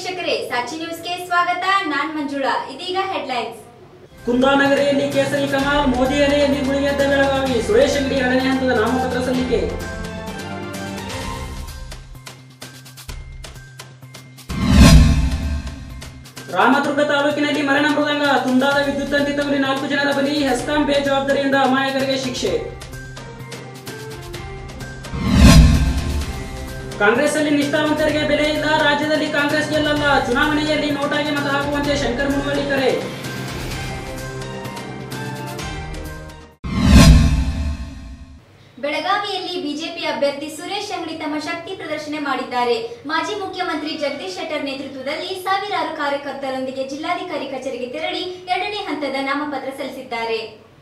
ವೀಕ್ಷಕರೇ ಸಾಚಿ ನ್ಯೂಸ್ಗೆ ಸ್ವಾಗತ ನಾನ್ ಮಂಜುಳಾ ಇದೀಗ ಹೆಡ್ಲೈನ್ಸ್ ಕುಂದಾನಗರಿಯಲ್ಲಿ ಕೇಸರಿ ಕಮಾಲ್ ಮೋದಿ ಅಲೆಯಲ್ಲಿ ಮುಳುಗೆದ್ದ ಬೆಳಗಾವಿ ಸುರೇಶ್ ಅಂಗಡಿ ಎರಡನೇ ಹಂತದ ನಾಮಪತ್ರ ಸಲ್ಲಿಕೆ ರಾಮದುರ್ಗ ತಾಲೂಕಿನಲ್ಲಿ ಮರಣ ಮೃದಂಗ ತುಂಡಾದ ವಿದ್ಯುತ್ ತಂತಿ ತಗುಲಿ ನಾಲ್ಕು ಜನರ ಬಲಿ ಹೆಸ್ಕಾಂ ಬೇಜವಾಬ್ದಾರಿಯಿಂದ ಅಮಾಯಕರಿಗೆ ಶಿಕ್ಷೆ ಕಾಂಗ್ರೆಸ್ ಅಲ್ಲಿ ನಿಷ್ಠಾವಂತರಿಗೆ ಬೆಲೆ ಇಲ್ಲ ರಾಜ್ಯದಲ್ಲಿ ಕಾಂಗ್ರೆಸ್ ಗೆಲ್ಲಲ್ಲ ಚುನಾವಣೆಯಲ್ಲಿ ನೋಟಾಗಿ ಮತ ಹಾಕುವಂತೆ ಶಂಕರ್ ಮುನವಳ್ಳಿ ಕರೆ ಬೆಳಗಾವಿಯಲ್ಲಿ ಬಿಜೆಪಿ ಅಭ್ಯರ್ಥಿ ಸುರೇಶ್ ಅಂಗಡಿ ತಮ್ಮ ಶಕ್ತಿ ಪ್ರದರ್ಶನ ಮಾಡಿದ್ದಾರೆ ಮಾಜಿ ಮುಖ್ಯಮಂತ್ರಿ ಜಗದೀಶ್ ಶೆಟ್ಟರ್ ನೇತೃತ್ವದಲ್ಲಿ ಸಾವಿರಾರು ಕಾರ್ಯಕರ್ತರೊಂದಿಗೆ ಜಿಲ್ಲಾಧಿಕಾರಿ ಕಚೇರಿಗೆ ತೆರಳಿ ಎರಡನೇ ಹಂತದ ನಾಮಪತ್ರ ಸಲ್ಲಿಸಿದ್ದಾರೆ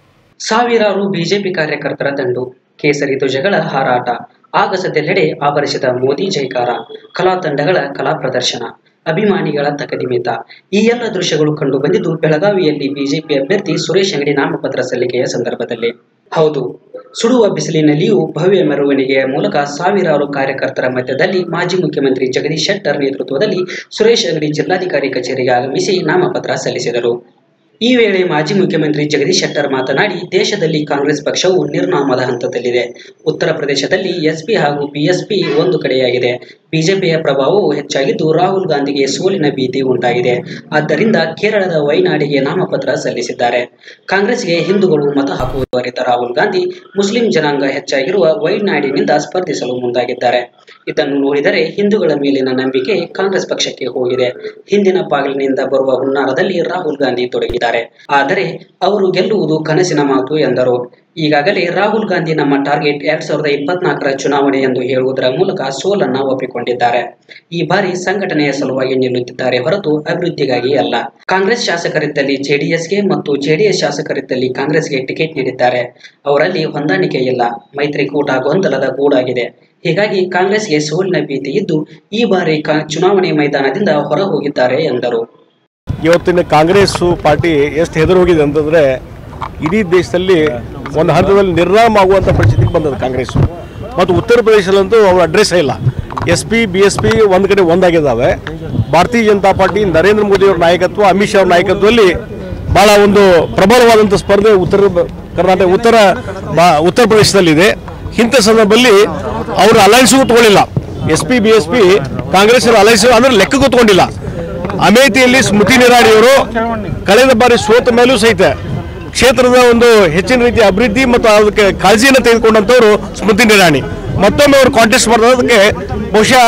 ಸಾವಿರಾರು ಬಿಜೆಪಿ ಕಾರ್ಯಕರ್ತರ ದಂಡು ಕೇಸರಿ ಧ್ವಜಗಳ ಹಾರಾಟ ಆಗಸದೆಲ್ಲೆಡೆ ಆವರಿಸಿದ ಮೋದಿ ಜೈಕಾರ ಕಲಾ ತಂಡಗಳ ಕಲಾ ಪ್ರದರ್ಶನ ಅಭಿಮಾನಿಗಳ ತಕದಿಮಿತ ಈ ಎಲ್ಲ ದೃಶ್ಯಗಳು ಕಂಡು ಬಂದಿದ್ದು ಬೆಳಗಾವಿಯಲ್ಲಿ ಬಿಜೆಪಿ ಅಭ್ಯರ್ಥಿ ಸುರೇಶ್ ಅಂಗಡಿ ನಾಮಪತ್ರ ಸಲ್ಲಿಕೆಯ ಸಂದರ್ಭದಲ್ಲಿ ಹೌದು ಸುಡುವ ಬಿಸಿಲಿನಲ್ಲಿಯೂ ಭವ್ಯ ಮೆರವಣಿಗೆಯ ಮೂಲಕ ಸಾವಿರಾರು ಕಾರ್ಯಕರ್ತರ ಮಧ್ಯದಲ್ಲಿ ಮಾಜಿ ಮುಖ್ಯಮಂತ್ರಿ ಜಗದೀಶ್ ಶೆಟ್ಟರ್ ನೇತೃತ್ವದಲ್ಲಿ ಸುರೇಶ್ ಅಂಗಡಿ ಜಿಲ್ಲಾಧಿಕಾರಿ ಕಚೇರಿಗೆ ಆಗಮಿಸಿ ನಾಮಪತ್ರ ಸಲ್ಲಿಸಿದರು ಈ ವೇಳೆ ಮಾಜಿ ಮುಖ್ಯಮಂತ್ರಿ ಜಗದೀಶ್ ಶೆಟ್ಟರ್ ಮಾತನಾಡಿ ದೇಶದಲ್ಲಿ ಕಾಂಗ್ರೆಸ್ ಪಕ್ಷವು ನಿರ್ನಾಮದ ಹಂತದಲ್ಲಿದೆ ಉತ್ತರ ಪ್ರದೇಶದಲ್ಲಿ ಎಸ್ಪಿ ಹಾಗೂ ಬಿಎಸ್ಪಿ ಒಂದು ಕಡೆಯಾಗಿದೆ ಬಿಜೆಪಿಯ ಪ್ರಭಾವವು ಹೆಚ್ಚಾಗಿದ್ದು ರಾಹುಲ್ ಗಾಂಧಿಗೆ ಸೋಲಿನ ಭೀತಿ ಉಂಟಾಗಿದೆ ಆದ್ದರಿಂದ ಕೇರಳದ ವೈನಾಡಿಗೆ ನಾಮಪತ್ರ ಸಲ್ಲಿಸಿದ್ದಾರೆ ಕಾಂಗ್ರೆಸ್ಗೆ ಹಿಂದೂಗಳು ಮತ ಹಾಕುವುದು ಅರಿತ ರಾಹುಲ್ ಗಾಂಧಿ ಮುಸ್ಲಿಂ ಜನಾಂಗ ಹೆಚ್ಚಾಗಿರುವ ವೈನಾಡಿನಿಂದ ಸ್ಪರ್ಧಿಸಲು ಮುಂದಾಗಿದ್ದಾರೆ ಇದನ್ನು ನೋಡಿದರೆ ಹಿಂದೂಗಳ ಮೇಲಿನ ನಂಬಿಕೆ ಕಾಂಗ್ರೆಸ್ ಪಕ್ಷಕ್ಕೆ ಹೋಗಿದೆ ಹಿಂದಿನ ಪಾಲಿನಿಂದ ಬರುವ ಹುನ್ನಾರದಲ್ಲಿ ರಾಹುಲ್ ಗಾಂಧಿ ತೊಡಗಿದ್ದಾರೆ ಆದರೆ ಅವರು ಗೆಲ್ಲುವುದು ಕನಸಿನ ಮಾತು ಎಂದರು ಈಗಾಗಲೇ ರಾಹುಲ್ ಗಾಂಧಿ ನಮ್ಮ ಟಾರ್ಗೆಟ್ ಎರಡ್ ಸಾವಿರದ ಇಪ್ಪತ್ನಾಲ್ಕರ ಚುನಾವಣೆ ಎಂದು ಹೇಳುವುದರ ಮೂಲಕ ಸೋಲನ್ನ ಒಪ್ಪಿಕೊಂಡಿದ್ದಾರೆ ಈ ಬಾರಿ ಸಂಘಟನೆಯ ಸಲುವಾಗಿ ನಿಲ್ಲುತ್ತಿದ್ದಾರೆ ಹೊರತು ಅಭಿವೃದ್ಧಿಗಾಗಿ ಅಲ್ಲ ಕಾಂಗ್ರೆಸ್ ಶಾಸಕರಿದ್ದಲ್ಲಿ ಜೆಡಿಎಸ್ಗೆ ಮತ್ತು ಜೆಡಿಎಸ್ ಶಾಸಕರಿದ್ದಲ್ಲಿ ಕಾಂಗ್ರೆಸ್ಗೆ ಟಿಕೆಟ್ ನೀಡಿದ್ದಾರೆ ಅವರಲ್ಲಿ ಹೊಂದಾಣಿಕೆ ಇಲ್ಲ ಮೈತ್ರಿಕೂಟ ಗೊಂದಲದ ಗೂಡಾಗಿದೆ ಹೀಗಾಗಿ ಕಾಂಗ್ರೆಸ್ಗೆ ಸೋಲಿನ ಭೀತಿ ಇದ್ದು ಈ ಬಾರಿ ಕಾ- ಚುನಾವಣೆ ಮೈದಾನದಿಂದ ಹೊರ ಹೋಗಿದ್ದಾರೆ ಎಂದರು ಇವತ್ತಿನ ಕಾಂಗ್ರೆಸ್ಸು ಪಾರ್ಟಿ ಎಷ್ಟು ಹೆದರು ಹೋಗಿದೆ ಅಂತಂದರೆ ಇಡೀ ದೇಶದಲ್ಲಿ ಒಂದು ಹಂತದಲ್ಲಿ ನಿರ್ನಾಮ ಆಗುವಂಥ ಪರಿಸ್ಥಿತಿಗೆ ಬಂದದ್ದು ಕಾಂಗ್ರೆಸ್ಸು ಮತ್ತು ಉತ್ತರ ಪ್ರದೇಶದಲ್ಲಂತೂ ಅವ್ರ ಅಡ್ರೆಸ್ಸೇ ಇಲ್ಲ S P B S P ಒಂದು ಕಡೆ ಒಂದಾಗಿದ್ದಾವೆ ಭಾರತೀಯ ಜನತಾ ಪಾರ್ಟಿ ನರೇಂದ್ರ ಮೋದಿ ಅವರ ನಾಯಕತ್ವ ಅಮಿತ್ ಶಾ ಅವರ ನಾಯಕತ್ವದಲ್ಲಿ ಭಾಳ ಒಂದು ಪ್ರಬಲವಾದಂಥ ಸ್ಪರ್ಧೆ ಉತ್ತರ ಬ- ಕರ್ನಾಟಕ ಉತ್ತರ ಬಾ ಉತ್ತರ ಪ್ರದೇಶದಲ್ಲಿದೆ ಇಂಥ ಸಂದರ್ಭದಲ್ಲಿ ಅವರು ಅಲಯನ್ಸ್ ತಗೊಳ್ಳಿಲ್ಲ S P B S P Congress alliance ಅಂದ್ರೆ ಲೆಕ್ಕ ಕೂತ್ಕೊಂಡಿಲ್ಲ ಅಮೇಥಿಯಲ್ಲಿ ಸ್ಮೃತಿ ನಿರಾಣಿ ಅವರು ಕಳೆದ ಬಾರಿ ಸೋತ ಮೇಲೂ ಸಹಿತ ಕ್ಷೇತ್ರದ ಒಂದು ಹೆಚ್ಚಿನ ರೀತಿಯ ಅಭಿವೃದ್ಧಿ ಮತ್ತು ಅದಕ್ಕೆ ಕಾಳಜಿಯನ್ನು ತೆಗೆದುಕೊಂಡಂಥವ್ರು ಸ್ಮೃತಿ ನಿರಾಣಿ ಮತ್ತೊಮ್ಮೆ ಅವರು ಕಾಂಟೆಸ್ಟ್ ಮಾಡೋದಕ್ಕೆ ಬಹುಶಃ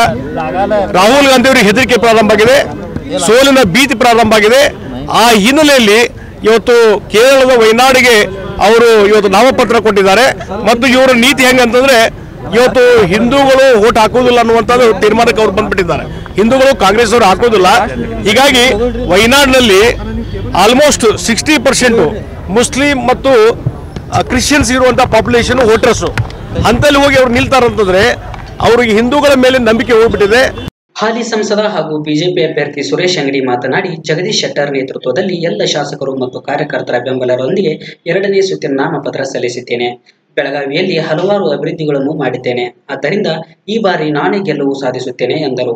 ರಾಹುಲ್ ಗಾಂಧಿ ಅವರಿಗೆ ಹೆದರಿಕೆ ಪ್ರಾರಂಭ ಆಗಿದೆ ಸೋಲಿನ ಭೀತಿ ಪ್ರಾರಂಭ ಆಗಿದೆ ಆ ಹಿನ್ನೆಲೆಯಲ್ಲಿ ಇವತ್ತು ಕೇರಳದ ವಯನಾಡಿಗೆ ಅವರು ಇವತ್ತು ನಾಮಪತ್ರ ಕೊಟ್ಟಿದ್ದಾರೆ ಮತ್ತು ಇವರ ನೀತಿ ಹೆಂಗಂತಂದ್ರೆ ಇವತ್ತು ಹಿಂದೂಗಳು ಓಟ್ ಹಾಕೋದಿಲ್ಲ ಅನ್ನುವಂಥದ್ದು ತೀರ್ಮಾನಕ್ಕೆ ಅವ್ರು ಬಂದ್ಬಿಟ್ಟಿದ್ದಾರೆ ಹಿಂದೂಗಳು ಕಾಂಗ್ರೆಸ್ ಅವರು ಹಾಕೋದಿಲ್ಲ ಹೀಗಾಗಿ ವಯನಾಡಿನಲ್ಲಿ ಆಲ್ಮೋಸ್ಟ್ ಸಿಕ್ಸ್ಟಿ ಪರ್ಸೆಂಟು ಮುಸ್ಲಿಂ ಮತ್ತು ಕ್ರಿಶ್ಚಿಯನ್ಸ್ ಇರುವಂಥ ಪಾಪ್ಯುಲೇಷನ್ ವೋಟರ್ಸು ಅಂತಲ್ಲಿ ಹೋಗಿ ಅವ್ರು ನಿಲ್ತಾರಂತಂದ್ರೆ ಅವ್ರಿಗೆ ಹಿಂದೂಗಳ ಮೇಲೆ ನಂಬಿಕೆ ಹೋಗ್ಬಿಟ್ಟಿದೆ ಹಾಲಿ ಸಂಸದ ಹಾಗೂ ಬಿಜೆಪಿ ಅಭ್ಯರ್ಥಿ ಸುರೇಶ್ ಅಂಗಡಿ ಮಾತನಾಡಿ ಜಗದೀಶ್ ಶೆಟ್ಟರ್ ನೇತೃತ್ವದಲ್ಲಿ ಎಲ್ಲ ಶಾಸಕರು ಮತ್ತು ಕಾರ್ಯಕರ್ತರ ಬೆಂಬಲರೊಂದಿಗೆ ಎರಡನೇ ಸುತ್ತಿನ ನಾಮಪತ್ರ ಸಲ್ಲಿಸಿದ್ದೇನೆ ಬೆಳಗಾವಿಯಲ್ಲಿ ಹಲವಾರು ಅಭಿವೃದ್ಧಿಗಳನ್ನು ಮಾಡಿದ್ದೇನೆ ಆದ್ದರಿಂದ ಈ ಬಾರಿ ನಾನೇ ಗೆಲುವು ಸಾಧಿಸುತ್ತೇನೆ ಎಂದರು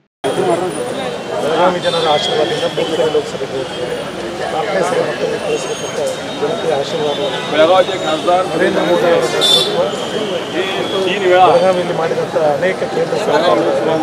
ಬೆಳಗಾವಿ ಜನರ ಆಶೀರ್ವಾದದಿಂದ ಮೂರು ಲೋಕಸಭೆಗೆ ಹೋಗ್ತೇವೆ ನಾಲ್ಕನೇ ಸಲ ಮತ್ತೊಮ್ಮೆ ಕಳಿಸಬೇಕಂತ ಜನತೆಯ ಆಶೀರ್ವಾದ ನರೇಂದ್ರ ಮೋದಿ ಅವರ ನೇತೃತ್ವ ಬೆಳಗಾವಿಯಲ್ಲಿ ಮಾಡಿದಂಥ ಅನೇಕ ಕೇಂದ್ರ ಸರ್ಕಾರದ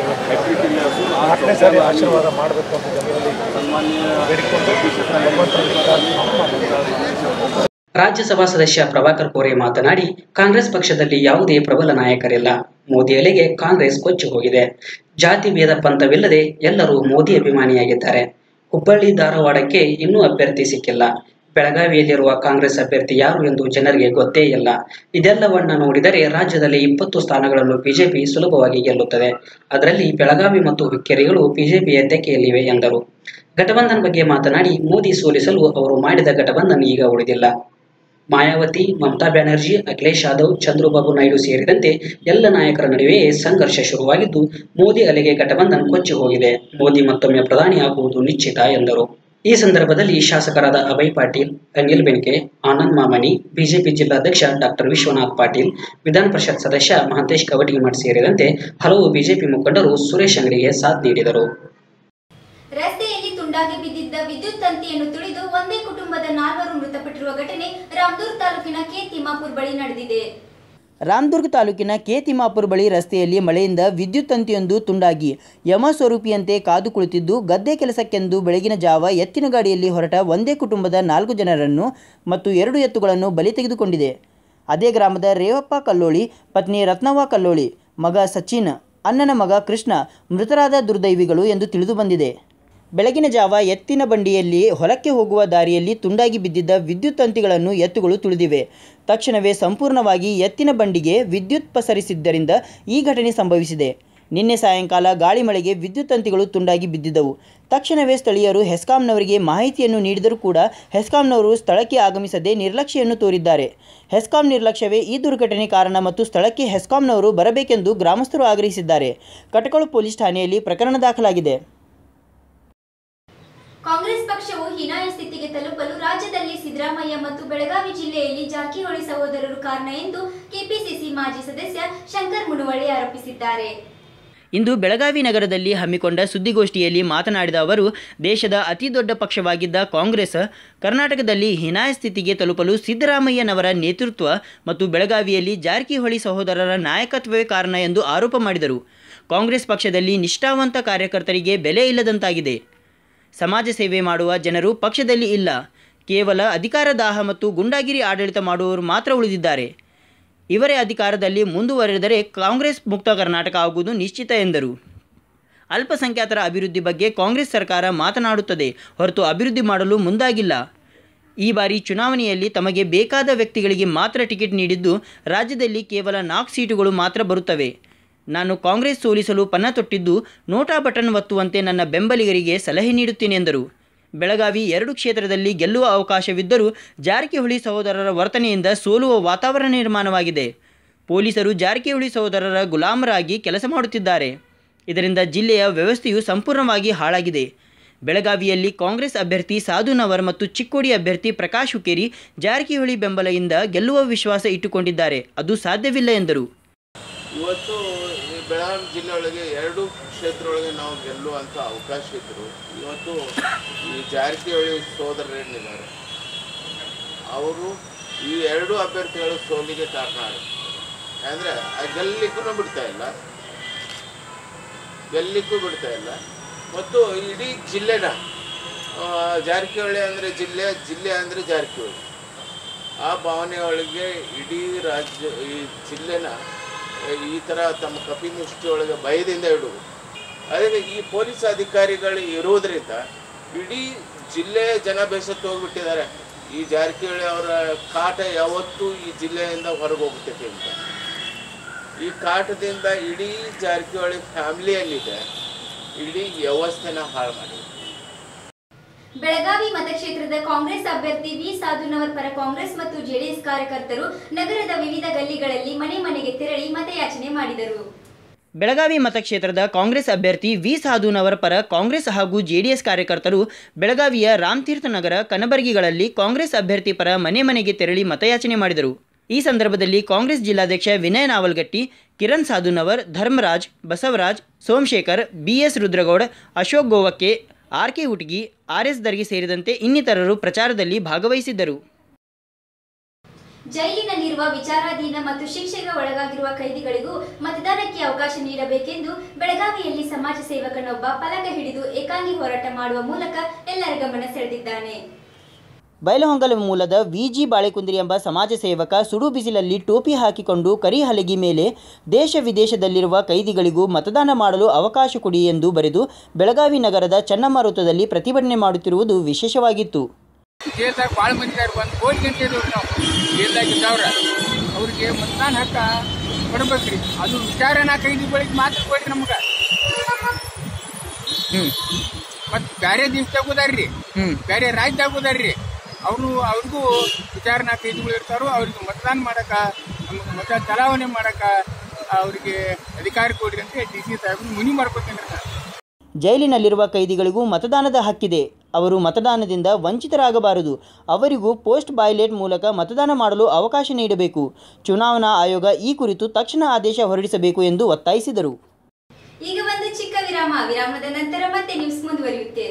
ನಾಲ್ಕನೇ ಸಾರಿ ಆಶೀರ್ವಾದ ಮಾಡಬೇಕು ಅಂತ ಜನರಲ್ಲಿ ಬೇಡಿಕೊಂಡು ಭಗವಂತನಲ್ಲಿ ಪ್ರಾರ್ಥನೆ ರಾಜ್ಯಸಭಾ ಸದಸ್ಯ ಪ್ರಭಾಕರ್ ಕೋರೆ ಮಾತನಾಡಿ ಕಾಂಗ್ರೆಸ್ ಪಕ್ಷದಲ್ಲಿ ಯಾವುದೇ ಪ್ರಬಲ ನಾಯಕರಿಲ್ಲ ಮೋದಿ ಅಲೆಗೆ ಕಾಂಗ್ರೆಸ್ ಕೊಚ್ಚಿ ಹೋಗಿದೆ ಜಾತಿ ಭೇದ ಪಂಥವಿಲ್ಲದೆ ಎಲ್ಲರೂ ಮೋದಿ ಅಭಿಮಾನಿಯಾಗಿದ್ದಾರೆ ಹುಬ್ಬಳ್ಳಿ ಧಾರವಾಡಕ್ಕೆ ಇನ್ನೂ ಅಭ್ಯರ್ಥಿ ಸಿಕ್ಕಿಲ್ಲ ಬೆಳಗಾವಿಯಲ್ಲಿರುವ ಕಾಂಗ್ರೆಸ್ ಅಭ್ಯರ್ಥಿ ಯಾರು ಎಂದು ಜನರಿಗೆ ಗೊತ್ತೇ ಇಲ್ಲ ಇದೆಲ್ಲವನ್ನ ನೋಡಿದರೆ ರಾಜ್ಯದಲ್ಲಿ ಇಪ್ಪತ್ತು ಸ್ಥಾನಗಳನ್ನು ಬಿಜೆಪಿ ಸುಲಭವಾಗಿ ಗೆಲ್ಲುತ್ತದೆ ಅದರಲ್ಲಿ ಬೆಳಗಾವಿ ಮತ್ತು ಹುಕ್ಕೇರಿಗಳು ಬಿಜೆಪಿಯ ತೆಕ್ಕೆಯಲ್ಲಿವೆ ಎಂದರು ಘಟಬಂಧನ್ ಬಗ್ಗೆ ಮಾತನಾಡಿ ಮೋದಿ ಸೋಲಿಸಲು ಅವರು ಮಾಡಿದ ಘಟಬಂಧನ್ ಈಗ ಉಳಿದಿಲ್ಲ ಮಾಯಾವತಿ ಮಮತಾ ಬ್ಯಾನರ್ಜಿ ಅಖಿಲೇಶ್ ಯಾದವ್ ಚಂದ್ರಬಾಬು ನಾಯ್ಡು ಸೇರಿದಂತೆ ಎಲ್ಲ ನಾಯಕರ ನಡುವೆಯೇ ಸಂಘರ್ಷ ಶುರುವಾಗಿದ್ದು ಮೋದಿ ಅಲೆಗೆ ಘಟಬಂಧನ್ ಕೊಚ್ಚಿ ಹೋಗಿದೆ ಮೋದಿ ಮತ್ತೊಮ್ಮೆ ಪ್ರಧಾನಿ ಆಗುವುದು ನಿಶ್ಚಿತ ಎಂದರು ಈ ಸಂದರ್ಭದಲ್ಲಿ ಶಾಸಕರಾದ ಅಭಯ್ ಪಾಟೀಲ್ ಅನಿಲ್ ಬೆನ್ಕೆ ಆನಂದ್ ಮಾಮನಿ ಬಿಜೆಪಿ ಜಿಲ್ಲಾಧ್ಯಕ್ಷ ಡಾಕ್ಟರ್ ವಿಶ್ವನಾಥ್ ಪಾಟೀಲ್ ವಿಧಾನ ಪರಿಷತ್ ಸದಸ್ಯ ಮಹಂತೇಶ್ ಕವಟಿಮಠ್ ಸೇರಿದಂತೆ ಹಲವು ಬಿಜೆಪಿ ಮುಖಂಡರು ಸುರೇಶ್ ಅಂಗಡಿಗೆ ಸಾಥ್ ನೀಡಿದರು ರಸ್ತೆಯಲ್ಲಿ ತುಂಡಾಗಿ ಬಿದ್ದಿದ್ದ ವಿದ್ಯುತ್ ತಂತಿಯನ್ನು ತುಳಿದು ಒಂದೇ ಕುಟುಂಬದ ನಾಲ್ವರು ಮೃತಪಟ್ಟಿರುವ ಘಟನೆ ರಾಮದೂರ್ ತಾಲೂಕಿನ ಕೆ ತಿಮ್ಮಾಪುರ್ ಬಳಿ ನಡೆದಿದೆ ರಾಮದುರ್ಗ ತಾಲೂಕಿನ ಕೆ ತಿಮ್ಮಾಪುರ ಬಳಿ ರಸ್ತೆಯಲ್ಲಿ ಮಳೆಯಿಂದ ವಿದ್ಯುತ್ ತಂತಿಯೊಂದು ತುಂಡಾಗಿ ಯಮ ಸ್ವರೂಪಿಯಂತೆ ಕಾದು ಕುಳಿತಿದ್ದು ಗದ್ದೆ ಕೆಲಸಕ್ಕೆಂದು ಬೆಳಗಿನ ಜಾವ ಎತ್ತಿನ ಗಾಡಿಯಲ್ಲಿ ಹೊರಟ ಒಂದೇ ಕುಟುಂಬದ ನಾಲ್ಕು ಜನರನ್ನು ಮತ್ತು ಎರಡು ಎತ್ತುಗಳನ್ನು ಬಲಿ ತೆಗೆದುಕೊಂಡಿದೆ ಅದೇ ಗ್ರಾಮದ ರೇವಪ್ಪ ಕಲ್ಲೋಳಿ ಪತ್ನಿ ರತ್ನವ್ವ ಕಲ್ಲೋಳಿ ಮಗ ಸಚಿನ್ ಅಣ್ಣನ ಮಗ ಕೃಷ್ಣ ಮೃತರಾದ ದುರ್ದೈವಿಗಳು ಎಂದು ತಿಳಿದು ಬಂದಿದೆ ಬೆಳಗಿನ ಜಾವ ಎತ್ತಿನ ಬಂಡಿಯಲ್ಲಿ ಹೊಲಕ್ಕೆ ಹೋಗುವ ದಾರಿಯಲ್ಲಿ ತುಂಡಾಗಿ ಬಿದ್ದಿದ್ದ ವಿದ್ಯುತ್ ತಂತಿಗಳನ್ನು ಎತ್ತುಗಳು ತುಳಿದಿವೆ ತಕ್ಷಣವೇ ಸಂಪೂರ್ಣವಾಗಿ ಎತ್ತಿನ ಬಂಡಿಗೆ ವಿದ್ಯುತ್ ಪಸರಿಸಿದ್ದರಿಂದ ಈ ಘಟನೆ ಸಂಭವಿಸಿದೆ ನಿನ್ನೆ ಸಾಯಂಕಾಲ ಗಾಳಿ ಮಳೆಗೆ ವಿದ್ಯುತ್ ತಂತಿಗಳು ತುಂಡಾಗಿ ಬಿದ್ದಿದ್ದವು ತಕ್ಷಣವೇ ಸ್ಥಳೀಯರು ಹೆಸ್ಕಾಂನವರಿಗೆ ಮಾಹಿತಿಯನ್ನು ನೀಡಿದರೂ ಕೂಡ ಹೆಸ್ಕಾಂನವರು ಸ್ಥಳಕ್ಕೆ ಆಗಮಿಸದೆ ನಿರ್ಲಕ್ಷ್ಯವನ್ನು ತೋರಿದ್ದಾರೆ ಹೆಸ್ಕಾಂ ನಿರ್ಲಕ್ಷ್ಯವೇ ಈ ದುರ್ಘಟನೆ ಕಾರಣ ಮತ್ತು ಸ್ಥಳಕ್ಕೆ ಹೆಸ್ಕಾಂನವರು ಬರಬೇಕೆಂದು ಗ್ರಾಮಸ್ಥರು ಆಗ್ರಹಿಸಿದ್ದಾರೆ ಕಟಕಳು ಪೊಲೀಸ್ ಠಾಣೆಯಲ್ಲಿ ಪ್ರಕರಣ ದಾಖಲಾಗಿದೆ ಕಾಂಗ್ರೆಸ್ ಪಕ್ಷವು ಹೀನಾಯ ಸ್ಥಿತಿಗೆ ತಲುಪಲು ರಾಜ್ಯದಲ್ಲಿ ಸಿದ್ದರಾಮಯ್ಯ ಮತ್ತು ಬೆಳಗಾವಿ ಜಿಲ್ಲೆಯಲ್ಲಿ ಜಾರಕಿಹೊಳಿ ಸಹೋದರರು ಕಾರಣ ಎಂದು ಕೆಪಿಸಿಸಿ ಮಾಜಿ ಸದಸ್ಯ ಶಂಕರ್ ಮುನುವಳ್ಳಿ ಆರೋಪಿಸಿದ್ದಾರೆ ಇಂದು ಬೆಳಗಾವಿ ನಗರದಲ್ಲಿ ಹಮ್ಮಿಕೊಂಡ ಸುದ್ದಿಗೋಷ್ಠಿಯಲ್ಲಿ ಮಾತನಾಡಿದ ಅವರು ದೇಶದ ಅತಿ ದೊಡ್ಡ ಪಕ್ಷವಾಗಿದ್ದ ಕಾಂಗ್ರೆಸ್ ಕರ್ನಾಟಕದಲ್ಲಿ ಹೀನಾಯ ಸ್ಥಿತಿಗೆ ತಲುಪಲು ಸಿದ್ದರಾಮಯ್ಯನವರ ನೇತೃತ್ವ ಮತ್ತು ಬೆಳಗಾವಿಯಲ್ಲಿ ಜಾರಕಿಹೊಳಿ ಸಹೋದರರ ನಾಯಕತ್ವವೇ ಕಾರಣ ಎಂದು ಆರೋಪ ಮಾಡಿದರು ಕಾಂಗ್ರೆಸ್ ಪಕ್ಷದಲ್ಲಿ ನಿಷ್ಠಾವಂತ ಕಾರ್ಯಕರ್ತರಿಗೆ ಬೆಲೆ ಇಲ್ಲದಂತಾಗಿದೆ ಸಮಾಜ ಸೇವೆ ಮಾಡುವ ಜನರು ಪಕ್ಷದಲ್ಲಿ ಇಲ್ಲ ಕೇವಲ ಅಧಿಕಾರ ದಾಹ ಮತ್ತು ಗುಂಡಾಗಿರಿ ಆಡಳಿತ ಮಾಡುವವರು ಮಾತ್ರ ಉಳಿದಿದ್ದಾರೆ ಇವರೇ ಅಧಿಕಾರದಲ್ಲಿ ಮುಂದುವರೆದರೆ ಕಾಂಗ್ರೆಸ್ ಮುಕ್ತ ಕರ್ನಾಟಕ ಆಗುವುದು ನಿಶ್ಚಿತ ಎಂದರು ಅಲ್ಪಸಂಖ್ಯಾತರ ಅಭಿವೃದ್ಧಿ ಬಗ್ಗೆ ಕಾಂಗ್ರೆಸ್ ಸರ್ಕಾರ ಮಾತನಾಡುತ್ತದೆ ಹೊರತು ಅಭಿವೃದ್ಧಿ ಮಾಡಲು ಮುಂದಾಗಿಲ್ಲ ಈ ಬಾರಿ ಚುನಾವಣೆಯಲ್ಲಿ ತಮಗೆ ಬೇಕಾದ ವ್ಯಕ್ತಿಗಳಿಗೆ ಮಾತ್ರ ಟಿಕೆಟ್ ನೀಡಿದ್ದು ರಾಜ್ಯದಲ್ಲಿ ಕೇವಲ ನಾಲ್ಕು ಸೀಟುಗಳು ಮಾತ್ರ ಬರುತ್ತವೆ ನಾನು ಕಾಂಗ್ರೆಸ್ ಸೋಲಿಸಲು ಪಣ ತೊಟ್ಟಿದ್ದು ನೋಟಾ ಬಟನ್ ಒತ್ತುವಂತೆ ನನ್ನ ಬೆಂಬಲಿಗರಿಗೆ ಸಲಹೆ ನೀಡುತ್ತೇನೆ ಎಂದರು ಬೆಳಗಾವಿ ಎರಡು ಕ್ಷೇತ್ರದಲ್ಲಿ ಗೆಲ್ಲುವ ಅವಕಾಶವಿದ್ದರೂ ಜಾರಕಿಹೊಳಿ ಸಹೋದರರ ವರ್ತನೆಯಿಂದ ಸೋಲುವ ವಾತಾವರಣ ನಿರ್ಮಾಣವಾಗಿದೆ ಪೊಲೀಸರು ಜಾರಕಿಹೊಳಿ ಸಹೋದರರ ಗುಲಾಮರಾಗಿ ಕೆಲಸ ಮಾಡುತ್ತಿದ್ದಾರೆ ಇದರಿಂದ ಜಿಲ್ಲೆಯ ವ್ಯವಸ್ಥೆಯು ಸಂಪೂರ್ಣವಾಗಿ ಹಾಳಾಗಿದೆ ಬೆಳಗಾವಿಯಲ್ಲಿ ಕಾಂಗ್ರೆಸ್ ಅಭ್ಯರ್ಥಿ ಸಾಧುನವರ್ ಮತ್ತು ಚಿಕ್ಕೋಡಿ ಅಭ್ಯರ್ಥಿ ಪ್ರಕಾಶ್ ಹುಕ್ಕೇರಿ ಜಾರಕಿಹೊಳಿ ಬೆಂಬಲದಿಂದ ಗೆಲ್ಲುವ ವಿಶ್ವಾಸ ಇಟ್ಟುಕೊಂಡಿದ್ದಾರೆ ಅದು ಸಾಧ್ಯವಿಲ್ಲ ಎಂದರು ಇವತ್ತು ಈ ಬೆಳಗಾವಿ ಜಿಲ್ಲೆ ಒಳಗೆ ಎರಡು ಕ್ಷೇತ್ರ ಒಳಗೆ ನಾವು ಗೆಲ್ಲುವಂಥ ಅವಕಾಶ ಇದ್ದರು ಇವತ್ತು ಈ ಜಾರಕಿಹೊಳಿ ಸೋದರರೇನಿದ್ದಾರೆ ಅವರು ಈ ಎರಡು ಅಭ್ಯರ್ಥಿಗಳು ಸೋಲಿಗೆ ಕಾರಣ ಆಗುತ್ತೆ ಅಂದರೆ ಗೆಲ್ಲಲಿಕ್ಕೂ ಬಿಡ್ತಾ ಇಲ್ಲ ಗೆಲ್ಲಲಿಕ್ಕೂ ಬಿಡ್ತಾ ಇಲ್ಲ ಮತ್ತು ಇಡೀ ಜಿಲ್ಲೆನ ಆ, ಜಾರಕಿಹೊಳಿ ಅಂದರೆ ಜಿಲ್ಲೆ ಜಿಲ್ಲೆ ಅಂದರೆ ಜಾರಕಿಹೊಳಿ ಆ ಭಾವನೆಯೊಳಗೆ ಇಡೀ ರಾಜ್ಯ ಈ ಜಿಲ್ಲೆನ ಈ ಥರ ತಮ್ಮ ಕಪಿಮುಷ್ಟಿ ಒಳಗೆ ಭಯದಿಂದ ಇಡುವುದು ಅದಕ್ಕೆ ಈ ಪೊಲೀಸ್ ಅಧಿಕಾರಿಗಳು ಇರುವುದರಿಂದ ಇಡೀ ಜಿಲ್ಲೆಯ ಜನ ಬೇಸತ್ತು ಹೋಗ್ಬಿಟ್ಟಿದ್ದಾರೆ ಈ ಜಾರಕಿಹೊಳಿ ಅವರ ಕಾಟ ಯಾವತ್ತೂ ಈ ಜಿಲ್ಲೆಯಿಂದ ಹೊರಗೆ ಹೋಗ್ತೈತೆ ಅಂತ ಈ ಕಾಟದಿಂದ ಇಡೀ ಜಾರಕಿಹೊಳಿ ಫ್ಯಾಮಿಲಿಯಲ್ಲಿದೆ ಇಡೀ ವ್ಯವಸ್ಥೆನ ಹಾಳು ಮಾಡಿದೆ ಬೆಳಗಾವಿ ಮತಕ್ಷೇತ್ರದ ಕಾಂಗ್ರೆಸ್ ಅಭ್ಯರ್ಥಿ ವಿ ಸಾಧುನವರ್ ಪರ ಕಾಂಗ್ರೆಸ್ ಮತ್ತು ಜೆಡಿಎಸ್ ಕಾರ್ಯಕರ್ತರು ನಗರದ ವಿವಿಧ ಗಲ್ಲಿಗಳಲ್ಲಿ ಮನೆ ಮನೆಗೆ ತೆರಳಿ ಮತಯಾಚನೆ ಮಾಡಿದರು ಬೆಳಗಾವಿ ಮತಕ್ಷೇತ್ರದ ಕಾಂಗ್ರೆಸ್ ಅಭ್ಯರ್ಥಿ ವಿ ಸಾಧುನವರ ಪರ ಕಾಂಗ್ರೆಸ್ ಹಾಗೂ ಜೆಡಿಎಸ್ ಕಾರ್ಯಕರ್ತರು ಬೆಳಗಾವಿಯ ರಾಮತೀರ್ಥ ನಗರ ಕನಬರ್ಗಿಗಳಲ್ಲಿ ಕಾಂಗ್ರೆಸ್ ಅಭ್ಯರ್ಥಿ ಪರ ಮನೆ ಮನೆಗೆ ತೆರಳಿ ಮತಯಾಚನೆ ಮಾಡಿದರು ಈ ಸಂದರ್ಭದಲ್ಲಿ ಕಾಂಗ್ರೆಸ್ ಜಿಲ್ಲಾಧ್ಯಕ್ಷ ವಿನಯ್ ನಾವಲ್ಗಟ್ಟಿ ಕಿರಣ್ ಸಾಧುನವರ್ ಧರ್ಮರಾಜ್ ಬಸವರಾಜ್ ಸೋಮಶೇಖರ್ ಬಿಎಸ್ ರುದ್ರಗೌಡ್ ಅಶೋಕ್ ಗೋವಕ್ಕೆ R K Hutgi R S Dargi ಸೇರಿದಂತೆ ಇನ್ನಿತರರು ಪ್ರಚಾರದಲ್ಲಿ ಭಾಗವಹಿಸಿದ್ದರು ಜೈಲಿನಲ್ಲಿರುವ ವಿಚಾರಾಧೀನ ಮತ್ತು ಶಿಕ್ಷೆಗೆ ಒಳಗಾಗಿರುವ ಕೈದಿಗಳಿಗೂ ಮತದಾನಕ್ಕೆ ಅವಕಾಶ ನೀಡಬೇಕೆಂದು ಬೆಳಗಾವಿಯಲ್ಲಿ ಸಮಾಜ ಸೇವಕನೊಬ್ಬ ಫಲಕ ಹಿಡಿದು ಏಕಾಂಗಿ ಹೋರಾಟ ಮಾಡುವ ಮೂಲಕ ಎಲ್ಲರ ಗಮನ ಸೆಳೆದಿದ್ದಾನೆ ಬೈಲಹೊಂಗಲ ಮೂಲದ ವಿಜಿ ಬಾಳೆಕುಂದ್ರಿ ಎಂಬ ಸಮಾಜ ಸೇವಕ ಸುಡು ಬಿಸಿಲಲ್ಲಿ ಟೋಪಿ ಹಾಕಿಕೊಂಡು ಕರಿ ಹಲಗಿ ಮೇಲೆ ದೇಶ ವಿದೇಶದಲ್ಲಿರುವ ಕೈದಿಗಳಿಗೂ ಮತದಾನ ಮಾಡಲು ಅವಕಾಶ ಕೊಡಿ ಎಂದು ಬರೆದು ಬೆಳಗಾವಿ ನಗರದ ಚನ್ನಮ್ಮ ವೃತ್ತದಲ್ಲಿ ಪ್ರತಿಭಟನೆ ಮಾಡುತ್ತಿರುವುದು ವಿಶೇಷವಾಗಿತ್ತು ಜೇಲ್ದಾಗ ಭಾಳ ಮಂದಿ ಇದಾರೆ ಬಂದು ಕೋಟಿ ಗಂಟೆ ಇದ್ದವ್ರು ನಾವು ಜೇಲ್ದಾಗ ಇದ್ದವ್ರ ಅವ್ರಿಗೆ ಮತದಾನ ಹಕ್ಕ ಕೊಡ್ಬೇಕ್ರಿ ಅದು ವಿಚಾರಣಾ ಕೈದಿಗಳಿಗೆ ಮಾತ್ರ ಕೊಡ್ರಿ ನಮ್ಗೆ ಹ್ಮ್ ಮತ್ ಬ್ಯಾರೆ ದೇಶದಾಗ ಹೋದಾರ್ರಿ ಹ್ಮ್ ಬ್ಯಾರೆ ರಾಜ್ಯದಾಗ ಹೋದಾರ್ರಿ ಅವರು ಅವ್ರಿಗೂ ವಿಚಾರಣಾ ಕೈದಿಗಳು ಇರ್ತಾರೋ ಅವ್ರಿಗೆ ಮತದಾನ ಮಾಡಕ ನಮ್ಗೆ ಮತ ಚಲಾವಣೆ ಮಾಡಕ ಅವ್ರಿಗೆ ಅಧಿಕಾರ ಕೊಡ್ರಿ ಅಂತ ಡಿ ಸಿ ಸಾಹೇಬ್ರು ಮುನಿ ಮಾಡ್ಕೊತೀನಿ ನಾನು ಜೈಲಿನಲ್ಲಿರುವ ಕೈದಿಗಳಿಗೂ ಮತದಾನದ ಹಕ್ಕಿದೆ ಅವರು ಮತದಾನದಿಂದ ವಂಚಿತರಾಗಬಾರದು ಅವರಿಗೂ ಪೋಸ್ಟ್ ಬಾಯ್ಲೆಟ್ ಮೂಲಕ ಮತದಾನ ಮಾಡಲು ಅವಕಾಶ ನೀಡಬೇಕು ಚುನಾವಣಾ ಆಯೋಗ ಈ ಕುರಿತು ತಕ್ಷಣ ಆದೇಶ ಹೊರಡಿಸಬೇಕು ಎಂದು ಒತ್ತಾಯಿಸಿದರು ಈಗ ಒಂದು ಚಿಕ್ಕ ವಿರಾಮ ವಿರಾಮ ವಿರಾಮದ ನಂತರ ಮತ್ತೆ ನ್ಯೂಸ್ ಮುಂದುವರಿಯುತ್ತೆ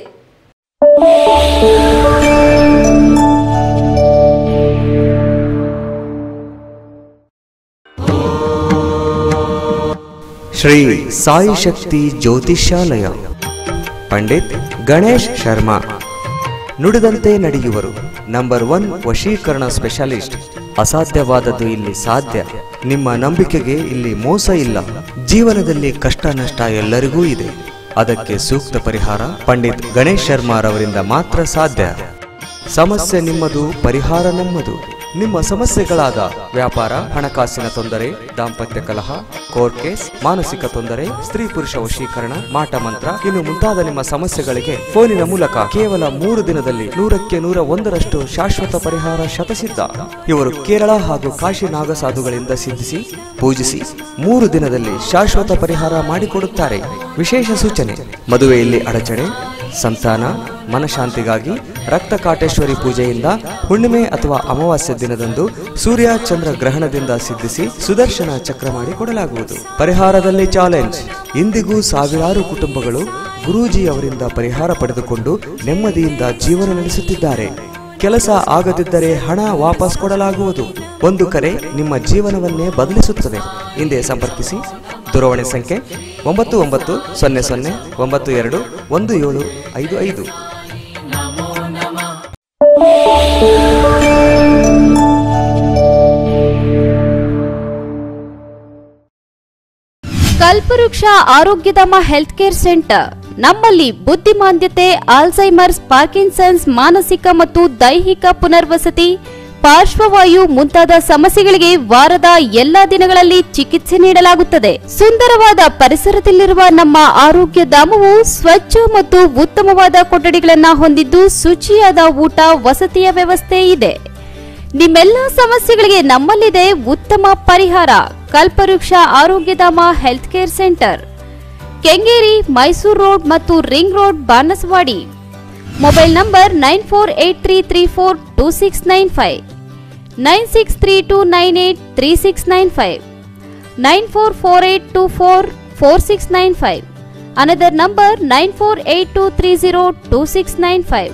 ಶ್ರೀ ಸಾಯಿ ಶಕ್ತಿ ಜ್ಯೋತಿಷ್ಯಾಲಯ ಪಂಡಿತ್ ಗಣೇಶ್ ಶರ್ಮಾ ನುಡಿದಂತೆ ನಡೆಯುವರು ನಂಬರ್ ಒನ್ ವಶೀಕರಣ ಸ್ಪೆಷಲಿಸ್ಟ್ ಅಸಾಧ್ಯವಾದದ್ದು ಇಲ್ಲಿ ಸಾಧ್ಯ ನಿಮ್ಮ ನಂಬಿಕೆಗೆ ಇಲ್ಲಿ ಮೋಸ ಇಲ್ಲ ಜೀವನದಲ್ಲಿ ಕಷ್ಟ ನಷ್ಟ ಎಲ್ಲರಿಗೂ ಇದೆ ಅದಕ್ಕೆ ಸೂಕ್ತ ಪರಿಹಾರ ಪಂಡಿತ್ ಗಣೇಶ್ ಶರ್ಮಾರವರಿಂದ ಮಾತ್ರ ಸಾಧ್ಯ ಸಮಸ್ಯೆ ನಿಮ್ಮದು ಪರಿಹಾರ ನಮ್ಮದು ನಿಮ್ಮ ಸಮಸ್ಯೆಗಳಾದ ವ್ಯಾಪಾರ ಹಣಕಾಸಿನ ತೊಂದರೆ ದಾಂಪತ್ಯ ಕಲಹ ಕೋರ್ಟ್ ಕೇಸ್ ಮಾನಸಿಕ ತೊಂದರೆ ಸ್ತ್ರೀ ಪುರುಷ ವಶೀಕರಣ ಮಾಟ ಮಂತ್ರ ಇನ್ನು ಮುಂತಾದ ನಿಮ್ಮ ಸಮಸ್ಯೆಗಳಿಗೆ ಫೋನಿನ ಮೂಲಕ ಕೇವಲ ಮೂರು ದಿನದಲ್ಲಿ ನೂರಕ್ಕೆ ನೂರ ಒಂದರಷ್ಟು ಶಾಶ್ವತ ಪರಿಹಾರ ಶತಸಿದ್ಧ ಇವರು ಕೇರಳ ಹಾಗೂ ಕಾಶಿ ನಾಗಸಾಧುಗಳಿಂದ ಸಿದ್ಧಿಸಿ ಪೂಜಿಸಿ ಮೂರು ದಿನದಲ್ಲಿ ಶಾಶ್ವತ ಪರಿಹಾರ ಮಾಡಿಕೊಡುತ್ತಾರೆ ವಿಶೇಷ ಸೂಚನೆ ಮದುವೆಯಲ್ಲಿ ಅಡಚಣೆ ಸಂತಾನ ಮನಶಾಂತಿಗಾಗಿ ರಕ್ತ ಕಾಟೇಶ್ವರಿ ಪೂಜೆಯಿಂದ ಹುಣ್ಣಿಮೆ ಅಥವಾ ಅಮಾವಾಸ್ಯ ದಿನದಂದು ಸೂರ್ಯ ಚಂದ್ರ ಗ್ರಹಣದಿಂದ ಸಿದ್ಧಿಸಿ ಸುದರ್ಶನ ಚಕ್ರ ಮಾಡಿ ಕೊಡಲಾಗುವುದು ಪರಿಹಾರದಲ್ಲಿ ಚಾಲೆಂಜ್ ಇಂದಿಗೂ ಸಾವಿರಾರು ಕುಟುಂಬಗಳು ಗುರೂಜಿ ಅವರಿಂದ ಪರಿಹಾರ ಪಡೆದುಕೊಂಡು ನೆಮ್ಮದಿಯಿಂದ ಜೀವನ ನಡೆಸುತ್ತಿದ್ದಾರೆ ಕೆಲಸ ಆಗದಿದ್ದರೆ ಹಣ ವಾಪಸ್ ಕೊಡಲಾಗುವುದು ಒಂದು ಕರೆ ನಿಮ್ಮ ಜೀವನವನ್ನೇ ಬದಲಿಸುತ್ತದೆ ಹಿಂದೆ ಸಂಪರ್ಕಿಸಿ ದೂರವಾಣಿ ಸಂಖ್ಯೆ ಒಂಬತ್ತು ಒಂಬತ್ತು ಸೊನ್ನೆ ಸೊನ್ನೆ ಒಂಬತ್ತು ಎರಡು ಒಂದು ಏಳು ಐದು ಐದು ಕಲ್ಪವೃಕ್ಷ ಆರೋಗ್ಯಧಾಮ ಹೆಲ್ತ್ ಕೇರ್ ಸೆಂಟರ್ ನಮ್ಮಲ್ಲಿ ಬುದ್ಧಿಮಾಂದ್ಯತೆ ಆಲ್ಝೈಮರ್ಸ್ ಪಾರ್ಕಿನ್ಸನ್ಸ್ ಮಾನಸಿಕ ಮತ್ತು ದೈಹಿಕ ಪುನರ್ವಸತಿ ಪಾರ್ಶ್ವವಾಯು ಮುಂತಾದ ಸಮಸ್ಯೆಗಳಿಗೆ ವಾರದ ಎಲ್ಲಾ ದಿನಗಳಲ್ಲಿ ಚಿಕಿತ್ಸೆ ನೀಡಲಾಗುತ್ತದೆ ಸುಂದರವಾದ ಪರಿಸರದಲ್ಲಿರುವ ನಮ್ಮ ಆರೋಗ್ಯ ಧಾಮವು ಸ್ವಚ್ಛ ಮತ್ತು ಉತ್ತಮವಾದ ಕೊಠಡಿಗಳನ್ನ ಹೊಂದಿದ್ದು ಶುಚಿಯಾದ ಊಟ ವಸತಿಯ ವ್ಯವಸ್ಥೆ ಇದೆ ನಿಮ್ಮೆಲ್ಲ ಸಮಸ್ಯೆಗಳಿಗೆ ನಮ್ಮಲ್ಲಿದೆ ಉತ್ತಮ ಪರಿಹಾರ Kalpavriksha Arogyadhama health care centre Kengeri Mysuru road ಮತ್ತು ring road Banasawadi mobile number nine four eight three three four two six nine five nine six three two nine eight three six nine five nine four four eight two four four six nine five another number nine four eight two three zero two six nine five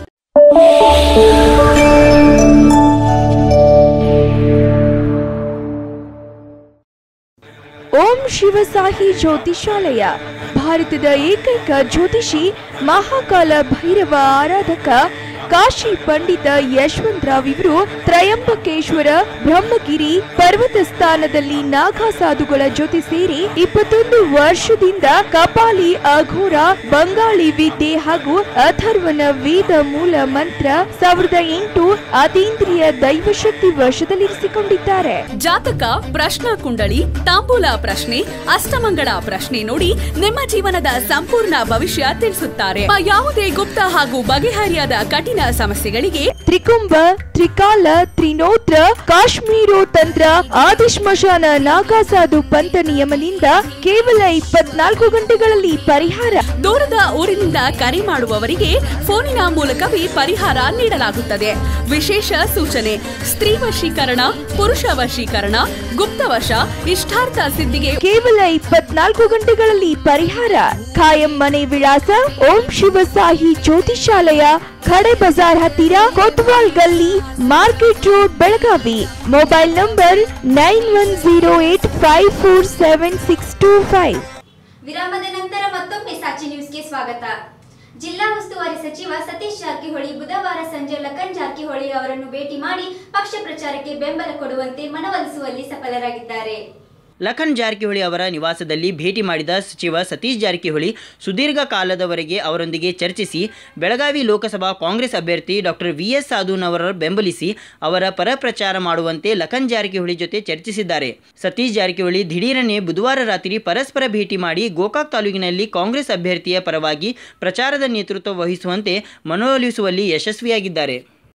Om Shivasahi Jyotishalaya ಭಾರತದ ಏಕೈಕ ಜ್ಯೋತಿಷಿ ಮಹಾಕಾಲ ಭೈರವ ಆರಾಧಕ ಕಾಶಿ ಪಂಡಿತ ಯಶವಂತರಾವ್ ಇವರು ತ್ರಯಂಬಕೇಶ್ವರ ಬ್ರಹ್ಮಗಿರಿ ಪರ್ವತ ಸ್ಥಾನದಲ್ಲಿ ನಾಗಾ ಸಾಧುಗಳ ಜೊತೆ ಸೇರಿ ಇಪ್ಪತ್ತೊಂದು ವರ್ಷದಿಂದ ಕಪಾಲಿ ಅಘೋರ ಬಂಗಾಳಿ ವಿದ್ಯೆ ಹಾಗೂ ಅಥರ್ವನ ವೇದ ಮೂಲ ಮಂತ್ರ ಸಾವಿರದ ಎಂಟು ಅತೀಂದ್ರಿಯ ದೈವಶಕ್ತಿ ವಶದಲ್ಲಿರಿಸಿಕೊಂಡಿದ್ದಾರೆ ಜಾತಕ ಪ್ರಶ್ನಾ ಕುಂಡಳಿ ತಾಂಬೂಲ ಪ್ರಶ್ನೆ ಅಷ್ಟಮಂಗಳ ಪ್ರಶ್ನೆ ನೋಡಿ ನಿಮ್ಮ ಜೀವನದ ಸಂಪೂರ್ಣ ಭವಿಷ್ಯ ತಿಳಿಸುತ್ತಾರೆ ಆ ಯಾವುದೇ ಗುಪ್ತ ಹಾಗೂ ಬಗೆಹರಿಯಾದ ಕಠಿಣ ಸಮಸ್ಯೆಗಳಿಗೆ ತ್ರಿಕುಂಭ ತ್ರಿಕಾಲ ತ್ರಿನೋತ್ರ ಕಾಶ್ಮೀರೋ ತಂತ್ರ ಆದಿಶ್ಮಶಾನ ನಾಗಾಸಾಧು ಪಂಥ ನಿಯಮದಿಂದ ಕೇವಲ ಇಪ್ಪತ್ನಾಲ್ಕು ಗಂಟೆಗಳಲ್ಲಿ ಪರಿಹಾರ ದೂರದ ಊರಿನಿಂದ ಕರೆ ಮಾಡುವವರಿಗೆ ಫೋನಿನ ಮೂಲಕವೇ ಪರಿಹಾರ ನೀಡಲಾಗುತ್ತದೆ ವಿಶೇಷ ಸೂಚನೆ ಸ್ತ್ರೀ ವಶೀಕರಣ ಪುರುಷ ವಶೀಕರಣ ಗುಪ್ತವಶ ಇಷ್ಟಾರ್ಥ ಸಿದ್ಧಿಗೆ ಕೇವಲ ಇಪ್ಪತ್ನಾಲ್ಕು ಗಂಟೆಗಳಲ್ಲಿ ಪರಿಹಾರ ಖಾಯಂ ಮನೆ ವಿಳಾಸ ಓಂ ಶಿವ ಸಾಯಿ ಜ್ಯೋತಿಷಾಲಯ ಖಡೆ ಬಜಾರ್ ಹತ್ತಿರ Kotwal Galli market road Belagavi mobile number nine one zero eight five four seven six two five ವಿರಾಮದ ನಂತರ ಮತ್ತೊಮ್ಮೆ ಸಾಚಿ ನ್ಯೂಸ್ಗೆ ಸ್ವಾಗತ ಜಿಲ್ಲಾ ಉಸ್ತುವಾರಿ ಸಚಿವ ಸತೀಶ್ ಜಾರಕಿಹೊಳಿ ಬುಧವಾರ ಸಂಜೆ ಲಖನ್ ಜಾರಕಿಹೊಳಿ ಅವರನ್ನು ಭೇಟಿ ಮಾಡಿ ಪಕ್ಷ ಪ್ರಚಾರಕ್ಕೆ ಬೆಂಬಲ ಕೊಡುವಂತೆ ಮನವೊಲಿಸುವಲ್ಲಿ ಸಫಲರಾಗಿದ್ದಾರೆ ಲಖನ್ ಜಾರಕಿಹೊಳಿ ಅವರ ನಿವಾಸದಲ್ಲಿ ಭೇಟಿ ಮಾಡಿದ ಸಚಿವ ಸತೀಶ್ ಜಾರಕಿಹೊಳಿ ಸುದೀರ್ಘ ಕಾಲದವರೆಗೆ ಅವರೊಂದಿಗೆ ಚರ್ಚಿಸಿ ಬೆಳಗಾವಿ ಲೋಕಸಭಾ ಕಾಂಗ್ರೆಸ್ ಅಭ್ಯರ್ಥಿ ಡಾಕ್ಟರ್ ವಿ ಎಸ್ ಸಾಧುನವರ ಬೆಂಬಲಿಸಿ ಅವರ ಪರ ಪ್ರಚಾರ ಮಾಡುವಂತೆ ಲಖನ್ ಜಾರಕಿಹೊಳಿ ಜೊತೆ ಚರ್ಚಿಸಿದ್ದಾರೆ ಸತೀಶ್ ಜಾರಕಿಹೊಳಿ ದಿಢೀರನೆ ಬುಧವಾರ ರಾತ್ರಿ ಪರಸ್ಪರ ಭೇಟಿ ಮಾಡಿ ಗೋಕಾಕ್ ತಾಲೂಕಿನಲ್ಲಿ ಕಾಂಗ್ರೆಸ್ ಅಭ್ಯರ್ಥಿಯ ಪರವಾಗಿ ಪ್ರಚಾರದ ನೇತೃತ್ವ ವಹಿಸುವಂತೆ ಮನವೊಲಿಸುವಲ್ಲಿ ಯಶಸ್ವಿಯಾಗಿದ್ದಾರೆ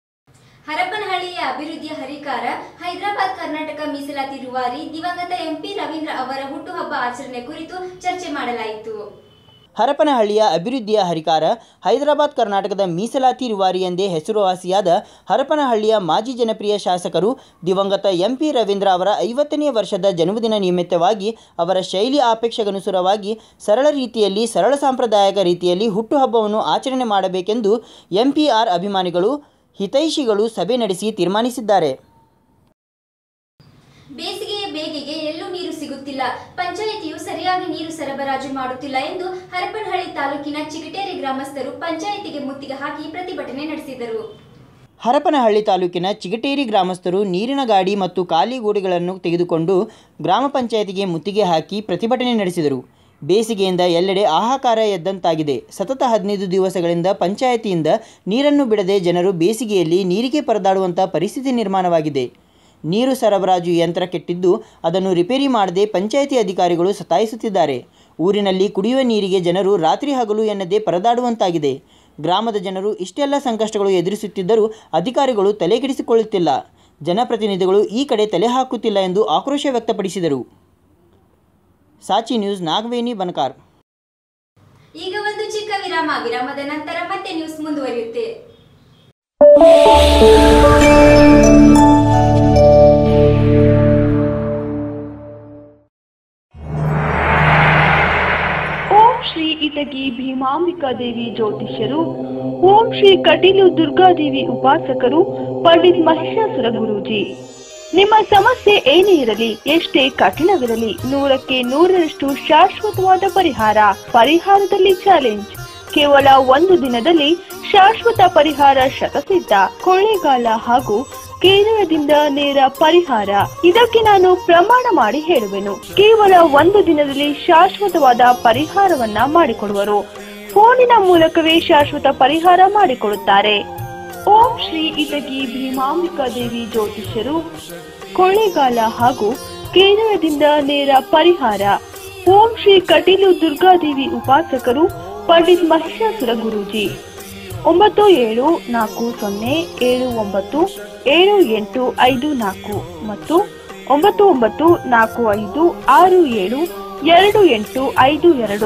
ಹರಪನಹಳ್ಳಿಯ ಅಭಿವೃದ್ಧಿಯ ಹರಿಕಾರ ಹೈದರಾಬಾದ್ ಕರ್ನಾಟಕ ಮೀಸಲಾತಿ ರೂವಾರಿ ದಿವಂಗತ ಎಂಪಿ ರವೀಂದ್ರ ಅವರ ಹುಟ್ಟುಹಬ್ಬ ಆಚರಣೆ ಕುರಿತು ಚರ್ಚೆ ಮಾಡಲಾಯಿತು ಹರಪನಹಳ್ಳಿಯ ಅಭಿವೃದ್ಧಿಯ ಹರಿಕಾರ ಹೈದರಾಬಾದ್ ಕರ್ನಾಟಕದ ಮೀಸಲಾತಿ ರೂವಾರಿ ಎಂದೇ ಹೆಸರುವಾಸಿಯಾದ ಹರಪನಹಳ್ಳಿಯ ಮಾಜಿ ಜನಪ್ರಿಯ ಶಾಸಕರು ದಿವಂಗತ ಎಂ ಪಿ ರವೀಂದ್ರ ಅವರ ಐವತ್ತನೇ ವರ್ಷದ ಜನ್ಮದಿನ ನಿಮಿತ್ತವಾಗಿ ಅವರ ಶೈಲಿ ಆಪೇಕ್ಷೆಗನುಸಾರವಾಗಿ ಸರಳ ರೀತಿಯಲ್ಲಿ ಸರಳ ಸಾಂಪ್ರದಾಯಿಕ ರೀತಿಯಲ್ಲಿ ಹುಟ್ಟುಹಬ್ಬವನ್ನು ಆಚರಣೆ ಮಾಡಬೇಕೆಂದು ಎಂಪಿಆರ್ ಅಭಿಮಾನಿಗಳು ಹಿತೈಷಿಗಳು ಸಭೆ ನಡೆಸಿ ತೀರ್ಮಾನಿಸಿದ್ದಾರೆ ಬೇಸಿಗೆಯ ಬೇಗೆಗೆ ಎಲ್ಲೂ ನೀರು ಸಿಗುತ್ತಿಲ್ಲ ಪಂಚಾಯಿತಿಯು ಸರಿಯಾಗಿ ನೀರು ಸರಬರಾಜು ಮಾಡುತ್ತಿಲ್ಲ ಎಂದು ಹರಪನಹಳ್ಳಿ ತಾಲೂಕಿನ ಚಿಗಟೇರಿ ಗ್ರಾಮಸ್ಥರು ಪಂಚಾಯಿತಿಗೆ ಮುತ್ತಿಗೆ ಹಾಕಿ ಪ್ರತಿಭಟನೆ ನಡೆಸಿದರು ಹರಪನಹಳ್ಳಿ ತಾಲೂಕಿನ ಚಿಗಟೇರಿ ಗ್ರಾಮಸ್ಥರು ನೀರಿನ ಗಾಡಿ ಮತ್ತು ಖಾಲಿ ಗೋಡೆಗಳನ್ನು ತೆಗೆದುಕೊಂಡು ಗ್ರಾಮ ಪಂಚಾಯತಿಗೆ ಮುತ್ತಿಗೆ ಹಾಕಿ ಪ್ರತಿಭಟನೆ ನಡೆಸಿದರು ಬೇಸಿಗೆಯಿಂದ ಎಲ್ಲೆಡೆ ಆಹಾಕಾರ ಎದ್ದಂತಾಗಿದೆ ಸತತ ಹದಿನೈದು ದಿವಸಗಳಿಂದ ಪಂಚಾಯತಿಯಿಂದ ನೀರನ್ನು ಬಿಡದೆ ಜನರು ಬೇಸಿಗೆಯಲ್ಲಿ ನೀರಿಗೆ ಪರದಾಡುವಂಥ ಪರಿಸ್ಥಿತಿ ನಿರ್ಮಾಣವಾಗಿದೆ ನೀರು ಸರಬರಾಜು ಯಂತ್ರ ಕೆಟ್ಟಿದ್ದು ಅದನ್ನು ರಿಪೇರಿ ಮಾಡದೆ ಪಂಚಾಯಿತಿ ಅಧಿಕಾರಿಗಳು ಸತಾಯಿಸುತ್ತಿದ್ದಾರೆ ಊರಿನಲ್ಲಿ ಕುಡಿಯುವ ನೀರಿಗೆ ಜನರು ರಾತ್ರಿ ಹಗಲು ಎನ್ನದೇ ಪರದಾಡುವಂತಾಗಿದೆ ಗ್ರಾಮದ ಜನರು ಇಷ್ಟೆಲ್ಲ ಸಂಕಷ್ಟಗಳು ಎದುರಿಸುತ್ತಿದ್ದರೂ ಅಧಿಕಾರಿಗಳು ತಲೆಕೆಡಿಸಿಕೊಳ್ಳುತ್ತಿಲ್ಲ ಜನಪ್ರತಿನಿಧಿಗಳು ಈ ಕಡೆ ತಲೆ ಹಾಕುತ್ತಿಲ್ಲ ಎಂದು ಆಕ್ರೋಶ ವ್ಯಕ್ತಪಡಿಸಿದರು ಸಾಚಿ ನ್ಯೂಸ್ ನಾಗವೇಣಿ ಬನಕಾರ್ ಈಗ ಒಂದು ಚಿಕ್ಕ ವಿರಾಮ ವಿರಾಮದ ನಂತರ ಮತ್ತೆ ನ್ಯೂಸ್ ಮುಂದುವರಿಯುತ್ತೆ ಓಂ ಶ್ರೀ ಇಟಗಿ ಭೀಮಾಂಬಿಕಾ ದೇವಿ ಜ್ಯೋತಿಷ್ಯರು ಓಂ ಶ್ರೀ ಕಟೀಲು ದುರ್ಗಾದೇವಿ ಉಪಾಸಕರು ಪಂಡಿತ್ ಮಹಿಷಾಸುರ ಗುರೂಜಿ ನಿಮ್ಮ ಸಮಸ್ಯೆ ಏನೇ ಇರಲಿ ಎಷ್ಟೇ ಕಠಿಣವಿರಲಿ ನೂರಕ್ಕೆ ನೂರರಷ್ಟು ಶಾಶ್ವತವಾದ ಪರಿಹಾರ ಪರಿಹಾರದಲ್ಲಿ ಚಾಲೆಂಜ್ ಕೇವಲ ಒಂದು ದಿನದಲ್ಲಿ ಶಾಶ್ವತ ಪರಿಹಾರ ಶತಸಿದ್ಧ ಕೊಳ್ಳೇಗಾಲ ಹಾಗೂ ಕೇರಳದಿಂದ ನೇರ ಪರಿಹಾರ ಇದಕ್ಕೆ ನಾನು ಪ್ರಮಾಣ ಮಾಡಿ ಹೇಳುವೆನು ಕೇವಲ ಒಂದು ದಿನದಲ್ಲಿ ಶಾಶ್ವತವಾದ ಪರಿಹಾರವನ್ನ ಮಾಡಿಕೊಡುವರು ಫೋನಿನ ಮೂಲಕವೇ ಶಾಶ್ವತ ಪರಿಹಾರ ಮಾಡಿಕೊಡುತ್ತಾರೆ ಓಂ ಶ್ರೀ ಇಟಗಿ ಭೀಮಾಂಬಿಕಾ ದೇವಿ ಜ್ಯೋತಿಷ್ಯರು ಕೊಳ್ಳೇಗಾಲ ಹಾಗೂ ಕೇರಳದಿಂದ ನೇರ ಪರಿಹಾರ ಓಂ ಶ್ರೀ ಕಟೀಲು ದುರ್ಗಾದೇವಿ ಉಪಾಸಕರು ಪಂಡಿತ್ ಮಹಿಷಾಸುರ ಗುರೂಜಿ ಒಂಬತ್ತು ಏಳು ನಾಲ್ಕು ಸೊನ್ನೆ ಏಳು ಒಂಬತ್ತು ಏಳು ಎಂಟು ಐದು ನಾಲ್ಕು ಮತ್ತು ಒಂಬತ್ತು ಒಂಬತ್ತು ನಾಲ್ಕು ಐದು ಆರು ಏಳು ಎರಡು ಎಂಟು ಐದು ಎರಡು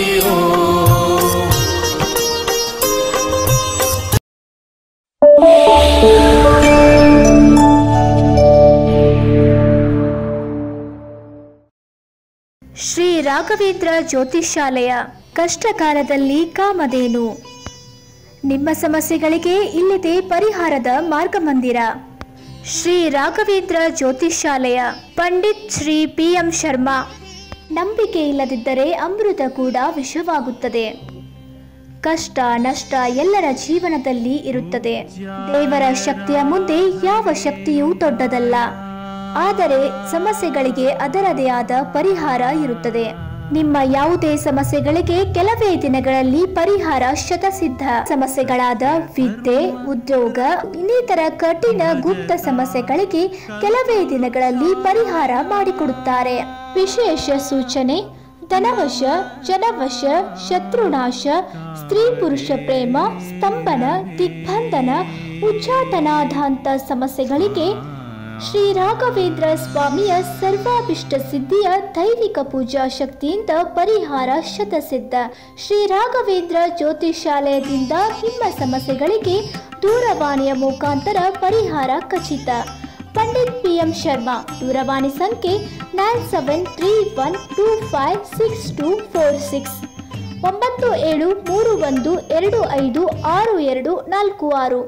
ಶ್ರೀ ರಾಘವೇಂದ್ರ ಜ್ಯೋತಿಷ್ಯಾಲಯ ಕಷ್ಟಕಾಲದಲ್ಲಿ ಕಾಮಧೇನು ನಿಮ್ಮ ಸಮಸ್ಯೆಗಳಿಗೆ ಇಲ್ಲಿದೆ ಪರಿಹಾರದ ಮಾರ್ಗಮಂದಿರ ಶ್ರೀ ರಾಘವೇಂದ್ರ ಜ್ಯೋತಿಷ್ಯಾಲಯ ಪಂಡಿತ್ ಶ್ರೀ ಪಿ ಎಂ ಶರ್ಮಾ ನಂಬಿಕೆ ಇಲ್ಲದಿದ್ದರೆ ಅಮೃತ ಕೂಡ ವಿಷವಾಗುತ್ತದೆ ಕಷ್ಟ ನಷ್ಟ ಎಲ್ಲರ ಜೀವನದಲ್ಲಿ ಇರುತ್ತದೆ ದೇವರ ಶಕ್ತಿಯ ಮುಂದೆ ಯಾವ ಶಕ್ತಿಯೂ ದೊಡ್ಡದಲ್ಲ ಆದರೆ ಸಮಸ್ಯೆಗಳಿಗೆ ಅದರದೇ ಆದ ಪರಿಹಾರ ಇರುತ್ತದೆ ನಿಮ್ಮ ಯಾವುದೇ ಸಮಸ್ಯೆಗಳಿಗೆ ಕೆಲವೇ ದಿನಗಳಲ್ಲಿ ಪರಿಹಾರ ಶತಸಿದ್ಧ ಸಮಸ್ಯೆಗಳಾದ ವಿದ್ಯೆ ಉದ್ಯೋಗ ಇನ್ನಿತರ ಕಠಿಣ ಗುಪ್ತ ಸಮಸ್ಯೆಗಳಿಗೆ ಕೆಲವೇ ದಿನಗಳಲ್ಲಿ ಪರಿಹಾರ ಮಾಡಿಕೊಡುತ್ತಾರೆ ವಿಶೇಷ ಸೂಚನೆ ಧನವಶ ಜನವಶ ಶತ್ರುನಾಶ ಸ್ತ್ರೀ ಪುರುಷ ಪ್ರೇಮ ಸ್ತಂಭನ ದಿಗ್ಬಂಧನ ಉಚ್ಚಾಟನಾಧಾಂತ ಸಮಸ್ಯೆಗಳಿಗೆ ಶ್ರೀ ರಾಘವೇಂದ್ರ ಸ್ವಾಮಿಯ ಸರ್ವಾಭಿಷ್ಟ ಸಿದ್ಧಿಯ ದೈವಿಕ ಪೂಜಾ ಶಕ್ತಿಯಿಂದ ಪರಿಹಾರ ಶತಸಿದ್ಧ ಶ್ರೀ ರಾಘವೇಂದ್ರ ಜ್ಯೋತಿಷಾಲಯದಿಂದ ನಿಮ್ಮ ಸಮಸ್ಯೆಗಳಿಗೆ ದೂರವಾಣಿಯ ಮುಖಾಂತರ ಪರಿಹಾರ ಖಚಿತ ಪಂಡಿತ್ ಪಿ ಎಂ ಶರ್ಮಾ ದೂರವಾಣಿ ಸಂಖ್ಯೆ nine seven three one two five six two four six ಒಂಬತ್ತು ಏಳು ಮೂರು ಒಂದು ಎರಡು ಐದು ಆರು ಎರಡು ನಾಲ್ಕು ಆರು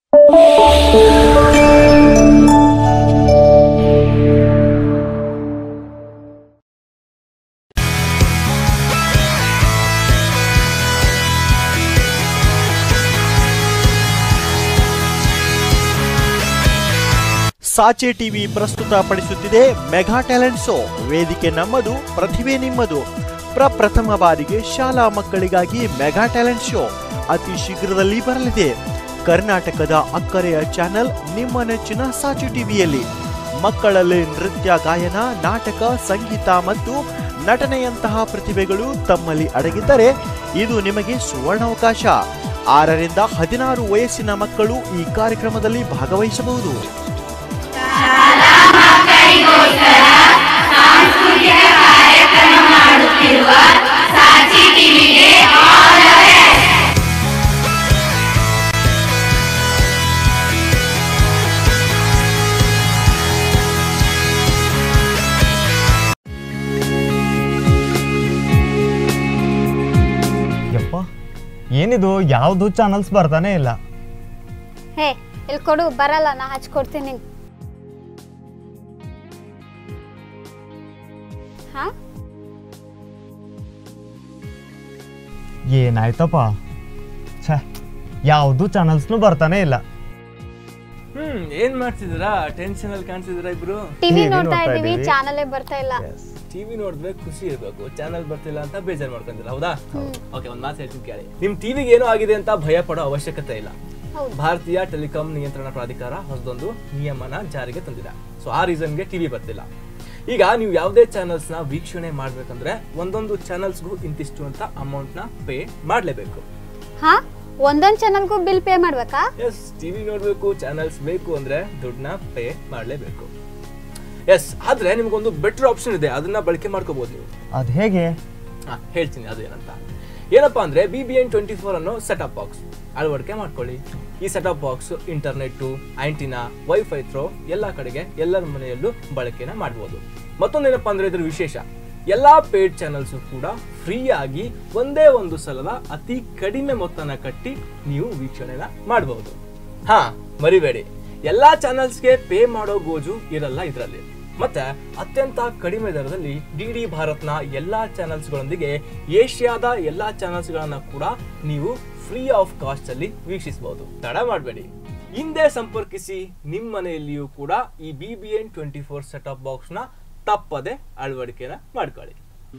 ಸಾಚೆ ಟಿವಿ ಪ್ರಸ್ತುತ ಪಡಿಸುತ್ತಿದೆ ಮೆಗಾ ಟ್ಯಾಲೆಂಟ್ ಶೋ ವೇದಿಕೆ ನಮ್ಮದು ಪ್ರತಿಭೆ ನಿಮ್ಮದು ಪ್ರಪ್ರಥಮ ಬಾರಿಗೆ ಶಾಲಾ ಮಕ್ಕಳಿಗಾಗಿ ಮೆಗಾ ಟ್ಯಾಲೆಂಟ್ ಶೋ ಅತಿ ಶೀಘ್ರದಲ್ಲಿ ಬರಲಿದೆ ಕರ್ನಾಟಕದ ಅಕ್ಕರೆಯ ಚಾನೆಲ್ ನಿಮ್ಮ ನೆಚ್ಚಿನ ಸಾಚೆ ಟಿವಿಯಲ್ಲಿ ಮಕ್ಕಳಲ್ಲಿ ನೃತ್ಯ ಗಾಯನ ನಾಟಕ ಸಂಗೀತ ಮತ್ತು ನಟನೆಯಂತಹ ಪ್ರತಿಭೆಗಳು ತಮ್ಮಲ್ಲಿ ಅಡಗಿದ್ದರೆ ಇದು ನಿಮಗೆ ಸುವರ್ಣಾವಕಾಶ ಆರರಿಂದ ಹದಿನಾರು ವಯಸ್ಸಿನ ಮಕ್ಕಳು ಈ ಕಾರ್ಯಕ್ರಮದಲ್ಲಿ ಭಾಗವಹಿಸಬಹುದು ಸಾಂಸ್ಕೃತಿಕ ಕಾರ್ಯಕ್ರಮ ಮಾಡುತ್ತಿರುವ ಸಾಚಿ ಟಿವಿಗೆ ಟಿವಿದು ಯಾವುದು ಚಾನಲ್ಸ್ ಬರ್ತಾನೆ ಇಲ್ಲ ಹೇ ಇಲ್ಲಿ ಕೊಡು ಬರಲ್ಲ ನಾ ಹಚ್ಕೊಡ್ತೀನಿ ಹಾ ಏನಾಯ್ತಪ್ಪ ಛೇ ಯಾವುದು ಚಾನಲ್ಸ್ನು ಬರ್ತಾನೆ ಇಲ್ಲ ಹ್ಮ್ ಏನ್ ಮಾಡ್ತಿದ್ದೀರಾ ಟೆನ್ಷನ್ ಅಲ್ಲಿ ಕಾಣಿಸಿದಿರಾ ಇಬ್ರು ಟಿವಿ ನೋಡ್ತಾ ಇದೀವಿ ಚಾನಲೇ ಬರ್ತಾ ಇಲ್ಲ ಟಿವಿ ನೋಡಿದ್ರೆ ಖುಷಿ ಇರ್ಬೇಕು ಚಾನಲ್ ಬರ್ತಿಲ್ಲ ಅಂತ ಬೇಜಾರ್ ಮಾಡ್ಕೊಂತೀರ ಹೌದಾ ಓಕೆ ಒಂದ್ ಮಾತು ಹೇಳ್ತೀನಿ ಕೇಳಿ ನಿಮ್ ಟಿವಿಗೆ ಏನೋ ಆಗಿದೆ ಅಂತ ಭಯ ಪಡೋ ಅವಶ್ಯಕತೆ ಇಲ್ಲ ಹೌದು. ಭಾರತೀಯ ಟೆಲಿಕಾಂ ನಿಯಂತ್ರಣ ಪ್ರಾಧಿಕಾರ ಹೊಸದೊಂದು ನಿಯಮನ ಜಾರಿಗೆ ತಂದಿದೆ ಸೊ ಆ ರೀಸನ್ಗೆ ಟಿವಿ ಬರ್ತಿಲ್ಲ ಈಗ ನೀವು ಯಾವುದೇ ಚಾನಲ್ಸ್ ನ ವೀಕ್ಷಣೆ ಮಾಡ್ಬೇಕಂದ್ರೆ ಒಂದೊಂದು ಚಾನಲ್ಸ್ಗೂ ಇಂತಿಷ್ಟು ಅಂತ ಅಮೌಂಟ್ ನ ಪೇ ಮಾಡ್ಲೇಬೇಕು ಹಾ ಒಂದೊಂದ್ ಚಾನಲ್ಗೂ ಬಿಲ್ ಪೇ ಮಾಡ್ಬೇಕಾ ಎಸ್ ಟಿವಿ ನೋಡ್ಬೇಕು ಚಾನಲ್ಸ್ ಬೇಕು ಅಂದ್ರೆ ದುಡ್ಡನ್ನ ಪೇ ಮಾಡ್ಲೇಬೇಕು ಎಸ್ ಆದ್ರೆ ನಿಮ್ಗೊಂದು ಬೆಟರ್ ಆಪ್ಷನ್ ಇದೆ ಅದನ್ನ ಬಳಕೆ ಮಾಡ್ಕೋಬಹುದು ನೀವು ಅದು ಹೇಗೆ ಹಾ ಹೇಳ್ತೀನಿ ಅದು ಏನಂತ ಏನಪ್ಪಾ ಅಂದ್ರೆ B B N twenty four ಅನ್ನೋ ಸೆಟಪ್ ಬಾಕ್ಸ್ ಅಳವಡಿಕೆ ಮಾಡ್ಕೊಳ್ಳಿ ಈ setup box internet antenna wifi through ಎಲ್ಲ ಕಡೆಗೆ ಎಲ್ಲರ ಮನೆಯಲ್ಲೂ ಬಳಕೆನ ಮಾಡ್ಬೋದು ಮತ್ತೊಂದೇನಪ್ಪ ಅಂದ್ರೆ ಇದ್ರ ವಿಶೇಷ ಎಲ್ಲಾ ಪೇಡ್ ಚಾನಲ್ಸ್ ಕೂಡ ಫ್ರೀ ಆಗಿ ಒಂದೇ ಒಂದು ಸಲದ ಅತಿ ಕಡಿಮೆ ಮೊತ್ತನ ಕಟ್ಟಿ ನೀವು ವೀಕ್ಷಣೆನ ಮಾಡಬಹುದು ಹಾ ಮರಿಬೇಡಿ ಎಲ್ಲಾ ಚಾನಲ್ಸ್ಗೆ ಪೇ ಮಾಡೋ ಗೋಜು ಇರಲ್ಲ ಇದರಲ್ಲಿ ಮತ್ತೆ ಅತ್ಯಂತ ಕಡಿಮೆ ದರದಲ್ಲಿ ಡಿ ಡಿ ಭಾರತ್ನ ಎಲ್ಲಾ ಚಾನಲ್ಸ್ಗಳೊಂದಿಗೆ ಏಷ್ಯಾದ ಎಲ್ಲಾ ಚಾನಲ್ಸ್ಗಳನ್ನ ಕೂಡ ನೀವು ಫ್ರೀ ಆಫ್ ಕಾಸ್ಟ್ ಅಲ್ಲಿ ವೀಕ್ಷಿಸಬಹುದು ತಡ ಮಾಡಬೇಡಿ ಹಿಂದೆ ಸಂಪರ್ಕಿಸಿ ನಿಮ್ಮ ಮನೆಯಲ್ಲಿಯೂ ಕೂಡ ಈ B B N twenty four setup box ನ ತಪ್ಪದೆ ಅಳವಡಿಕೆನ ಮಾಡ್ಕೊಳ್ಳಿ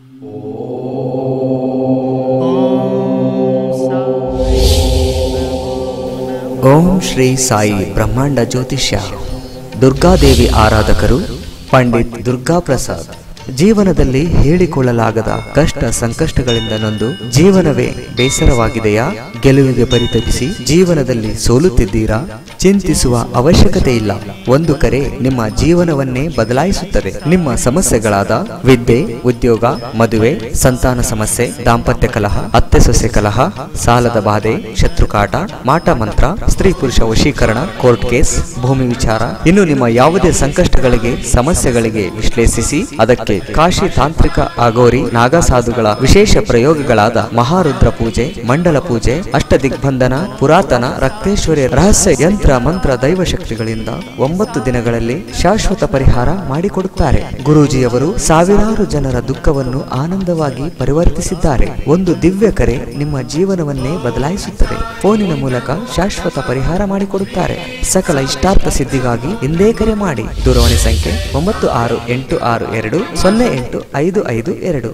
ಓಂ ಶ್ರೀ ಸಾಯಿ ಬ್ರಹ್ಮಾಂಡ ಜ್ಯೋತಿಷ್ಯ ದುರ್ಗಾದೇವಿ ಆರಾಧಕರು ಪಂಡಿತ್ ದುರ್ಗಾ ಪ್ರಸಾದ್ ಜೀವನದಲ್ಲಿ ಹೇಳಿಕೊಳ್ಳಲಾಗದ ಕಷ್ಟ ಸಂಕಷ್ಟಗಳಿಂದ ನೊಂದು ಜೀವನವೇ ಬೇಸರವಾಗಿದೆಯಾ ಗೆಲುವಿಗೆ ಪರಿತಪಿಸಿ ಜೀವನದಲ್ಲಿ ಸೋಲುತ್ತಿದ್ದೀರಾ ಚಿಂತಿಸುವ ಅವಶ್ಯಕತೆ ಇಲ್ಲ ಒಂದು ಕರೆ ನಿಮ್ಮ ಜೀವನವನ್ನೇ ಬದಲಾಯಿಸುತ್ತದೆ ನಿಮ್ಮ ಸಮಸ್ಯೆಗಳಾದ ವಿದ್ಯೆ ಉದ್ಯೋಗ ಮದುವೆ ಸಂತಾನ ಸಮಸ್ಯೆ ದಾಂಪತ್ಯ ಕಲಹ ಅತ್ತೆ ಸೊಸೆ ಕಲಹ ಸಾಲದ ಬಾಧೆ ಶತ್ರುಕಾಟ ಮಾಟ ಮಂತ್ರ ಸ್ತ್ರೀ ಪುರುಷ ವಶೀಕರಣ ಕೋರ್ಟ್ ಕೇಸ್ ಭೂಮಿ ವಿಚಾರ ಇನ್ನು ನಿಮ್ಮ ಯಾವುದೇ ಸಂಕಷ್ಟಗಳಿಗೆ ಸಮಸ್ಯೆಗಳಿಗೆ ವಿಶ್ಲೇಷಿಸಿ ಅದಕ್ಕೆ ಕಾಶಿ ತಾಂತ್ರಿಕ ಅಗೋರಿ ನಾಗಸಾಧುಗಳ ವಿಶೇಷ ಪ್ರಯೋಗಗಳಾದ ಮಹಾರುದ್ರ ಪೂಜೆ ಮಂಡಲ ಪೂಜೆ ಅಷ್ಟದಿಗ್ಬಂಧನ ಪುರಾತನ ರಕ್ತೇಶ್ವರಿ ರಹಸ್ಯ ಯಂತ್ರ ಮಂತ್ರ ದೈವ ಶಕ್ತಿಗಳಿಂದ ಒಂಬತ್ತು ದಿನಗಳಲ್ಲಿ ಶಾಶ್ವತ ಪರಿಹಾರ ಮಾಡಿಕೊಡುತ್ತಾರೆ ಗುರೂಜಿಯವರು ಸಾವಿರಾರು ಜನರ ದುಃಖವನ್ನು ಆನಂದವಾಗಿ ಪರಿವರ್ತಿಸಿದ್ದಾರೆ ಒಂದು ದಿವ್ಯ ಕರೆ ನಿಮ್ಮ ಜೀವನವನ್ನೇ ಬದಲಾಯಿಸುತ್ತದೆ ಫೋನಿನ ಮೂಲಕ ಶಾಶ್ವತ ಪರಿಹಾರ ಮಾಡಿಕೊಡುತ್ತಾರೆ ಸಕಲ ಇಷ್ಟಾರ್ಥ ಸಿದ್ಧಿಗಾಗಿ ಹಿಂದೆ ಕರೆ ಮಾಡಿ ದೂರವಾಣಿ ಸಂಖ್ಯೆ ಒಂಬತ್ತು ಆರು ಎಂಟು ಆರು ಎರಡು ಸೊನ್ನೆ ಎಂಟು ಐದು ಐದು ಎರಡು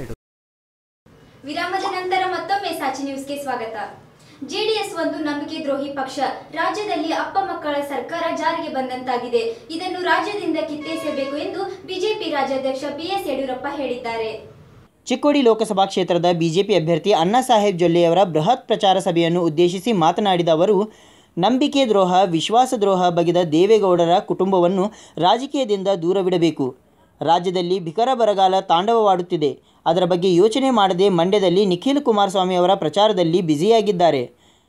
ವಿರಾಮದ ನಂತರ ಮತ್ತೊಮ್ಮೆ ಸಾಚಿ ನ್ಯೂಸ್ಗೆ ಸ್ವಾಗತ ಜೆಡಿಎಸ್ ಒಂದು ನಂಬಿಕೆ ದ್ರೋಹಿ ಪಕ್ಷ ರಾಜ್ಯದಲ್ಲಿ ಅಪ್ಪ ಮಕ್ಕಳ ಸರ್ಕಾರ ಜಾರಿಗೆ ಬಂದಂತಾಗಿದೆ ಇದನ್ನು ರಾಜ್ಯದಿಂದ ಕಿತ್ತೇಸಬೇಕು ಎಂದು ಬಿಜೆಪಿ ರಾಜ್ಯಾಧ್ಯಕ್ಷ ಬಿಎಸ್ ಯಡಿಯೂರಪ್ಪ ಹೇಳಿದ್ದಾರೆ ಚಿಕ್ಕೋಡಿ ಲೋಕಸಭಾ ಕ್ಷೇತ್ರದ ಬಿಜೆಪಿ ಅಭ್ಯರ್ಥಿ ಅಣ್ಣಾ ಸಾಹೇಬ್ ಜೊಲ್ಲೆಯವರ ಬೃಹತ್ ಪ್ರಚಾರ ಸಭೆಯನ್ನು ಉದ್ದೇಶಿಸಿ ಮಾತನಾಡಿದ ಅವರು ನಂಬಿಕೆ ದ್ರೋಹ ವಿಶ್ವಾಸದ್ರೋಹ ಬಗೆದ ದೇವೇಗೌಡರ ಕುಟುಂಬವನ್ನು ರಾಜಕೀಯದಿಂದ ದೂರವಿಡಬೇಕು ರಾಜ್ಯದಲ್ಲಿ ಬಿಕರ ಬರಗಾಲ ತಾಂಡವವಾಡುತ್ತಿದೆ ಅದರ ಬಗ್ಗೆ ಯೋಚನೆ ಮಾಡದೆ ಮಂಡ್ಯದಲ್ಲಿ ನಿಖಿಲ್ ಕುಮಾರಸ್ವಾಮಿ ಅವರ ಪ್ರಚಾರದಲ್ಲಿ ಬ್ಯುಸಿಯಾಗಿದ್ದಾರೆ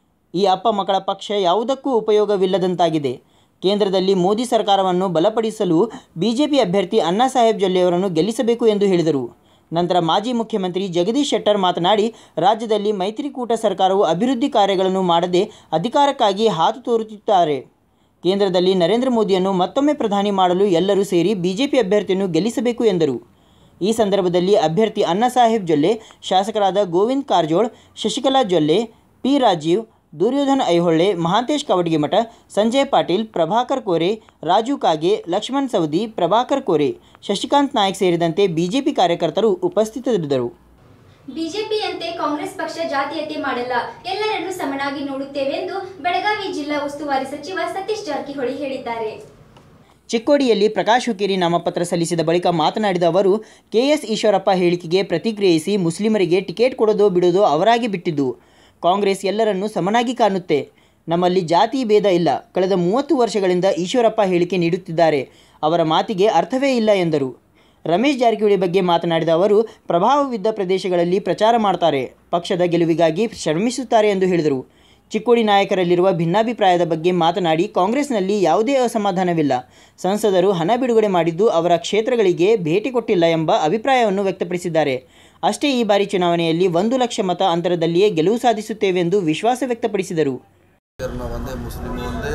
ಈ ಅಪ್ಪ ಮಕ್ಕಳ ಪಕ್ಷ ಯಾವುದಕ್ಕೂ ಉಪಯೋಗವಿಲ್ಲದಂತಾಗಿದೆ ಕೇಂದ್ರದಲ್ಲಿ ಮೋದಿ ಸರ್ಕಾರವನ್ನು ಬಲಪಡಿಸಲು ಬಿಜೆಪಿ ಅಭ್ಯರ್ಥಿ ಅಣ್ಣಾ ಸಾಹೇಬ್ ಜೊಲ್ಲೆಯವರನ್ನು ಗೆಲ್ಲಿಸಬೇಕು ಎಂದು ಹೇಳಿದರು ನಂತರ ಮಾಜಿ ಮುಖ್ಯಮಂತ್ರಿ ಜಗದೀಶ್ ಶೆಟ್ಟರ್ ಮಾತನಾಡಿ ರಾಜ್ಯದಲ್ಲಿ ಮೈತ್ರಿಕೂಟ ಸರ್ಕಾರವು ಅಭಿವೃದ್ಧಿ ಕಾರ್ಯಗಳನ್ನು ಮಾಡದೆ ಅಧಿಕಾರಕ್ಕಾಗಿ ಹಾತು ತೋರುತ್ತಿದ್ದಾರೆ ಕೇಂದ್ರದಲ್ಲಿ ನರೇಂದ್ರ ಮೋದಿಯನ್ನು ಮತ್ತೊಮ್ಮೆ ಪ್ರಧಾನಿ ಮಾಡಲು ಎಲ್ಲರೂ ಸೇರಿ ಬಿಜೆಪಿ ಅಭ್ಯರ್ಥಿಯನ್ನು ಗೆಲ್ಲಿಸಬೇಕು ಎಂದರು ಈ ಸಂದರ್ಭದಲ್ಲಿ ಅಭ್ಯರ್ಥಿ ಅಣ್ಣಾ ಸಾಹೇಬ್ ಜೊಲ್ಲೆ ಶಾಸಕರಾದ ಗೋವಿಂದ್ ಕಾರಜೋಳ್ ಶಶಿಕಲಾ ಜೊಲ್ಲೆ ಪಿ ರಾಜೀವ್ ದುರ್ಯೋಧನ್ ಐಹೊಳ್ಳೆ ಮಹಾಂತೇಶ್ ಕವಟಗಿಮಠ ಸಂಜಯ್ ಪಾಟೀಲ್ ಪ್ರಭಾಕರ್ ಕೋರೆ ರಾಜು ಕಾಗೆ ಲಕ್ಷ್ಮಣ್ ಸವದಿ ಪ್ರಭಾಕರ್ ಕೋರೆ ಶಶಿಕಾಂತ್ ನಾಯಕ್ ಸೇರಿದಂತೆ ಬಿಜೆಪಿ ಕಾರ್ಯಕರ್ತರು ಉಪಸ್ಥಿತರಿದ್ದರು ಬಿಜೆಪಿಯಂತೆ ಕಾಂಗ್ರೆಸ್ ಪಕ್ಷ ಜಾತೀಯತೆ ಮಾಡಲ್ಲ ಎಲ್ಲರನ್ನೂ ಸಮನಾಗಿ ನೋಡುತ್ತೇವೆ ಎಂದು ಬೆಳಗಾವಿ ಜಿಲ್ಲಾ ಉಸ್ತುವಾರಿ ಸಚಿವ ಸತೀಶ್ ಜಾರಕಿಹೊಳಿ ಹೇಳಿದ್ದಾರೆ ಚಿಕ್ಕೋಡಿಯಲ್ಲಿ ಪ್ರಕಾಶ್ ಹುಕ್ಕೇರಿ ನಾಮಪತ್ರ ಸಲ್ಲಿಸಿದ ಬಳಿಕ ಮಾತನಾಡಿದ ಅವರು ಕೆಎಸ್ ಈಶ್ವರಪ್ಪ ಹೇಳಿಕೆಗೆ ಪ್ರತಿಕ್ರಿಯಿಸಿ ಮುಸ್ಲಿಮರಿಗೆ ಟಿಕೆಟ್ ಕೊಡೋದೋ ಬಿಡೋದೋ ಅವರಾಗಿ ಬಿಟ್ಟಿದ್ದು ಕಾಂಗ್ರೆಸ್ ಎಲ್ಲರನ್ನೂ ಸಮನಾಗಿ ಕಾಣುತ್ತೆ ನಮ್ಮಲ್ಲಿ ಜಾತಿ ಭೇದ ಇಲ್ಲ ಕಳೆದ ಮೂವತ್ತು ವರ್ಷಗಳಿಂದ ಈಶ್ವರಪ್ಪ ಹೇಳಿಕೆ ನೀಡುತ್ತಿದ್ದಾರೆ ಅವರ ಮಾತಿಗೆ ಅರ್ಥವೇ ಇಲ್ಲ ಎಂದರು ರಮೇಶ್ ಜಾರಕಿಹೊಳಿ ಬಗ್ಗೆ ಮಾತನಾಡಿದ ಅವರು ಪ್ರಭಾವವಿದ್ದ ಪ್ರದೇಶಗಳಲ್ಲಿ ಪ್ರಚಾರ ಮಾಡ್ತಾರೆ ಪಕ್ಷದ ಗೆಲುವಿಗಾಗಿ ಶ್ರಮಿಸುತ್ತಾರೆ ಎಂದು ಹೇಳಿದರು ಚಿಕ್ಕೋಡಿ ನಾಯಕರಲ್ಲಿರುವ ಭಿನ್ನಾಭಿಪ್ರಾಯದ ಬಗ್ಗೆ ಮಾತನಾಡಿ ಕಾಂಗ್ರೆಸ್ನಲ್ಲಿ ಯಾವುದೇ ಅಸಮಾಧಾನವಿಲ್ಲ ಸಂಸದರು ಹಣ ಬಿಡುಗಡೆ ಮಾಡಿದ್ದು ಅವರ ಕ್ಷೇತ್ರಗಳಿಗೆ ಭೇಟಿ ಕೊಟ್ಟಿಲ್ಲ ಎಂಬ ಅಭಿಪ್ರಾಯವನ್ನು ವ್ಯಕ್ತಪಡಿಸಿದ್ದಾರೆ ಅಷ್ಟೇ ಈ ಬಾರಿ ಚುನಾವಣೆಯಲ್ಲಿ ಒಂದು ಲಕ್ಷ ಮತ ಅಂತರದಲ್ಲಿಯೇ ಗೆಲುವು ಸಾಧಿಸುತ್ತೇವೆಂದು ವಿಶ್ವಾಸ ವ್ಯಕ್ತಪಡಿಸಿದರು ನಾವು ಒಂದೇ ಮುಸ್ಲಿಮ್ ಒಂದೇ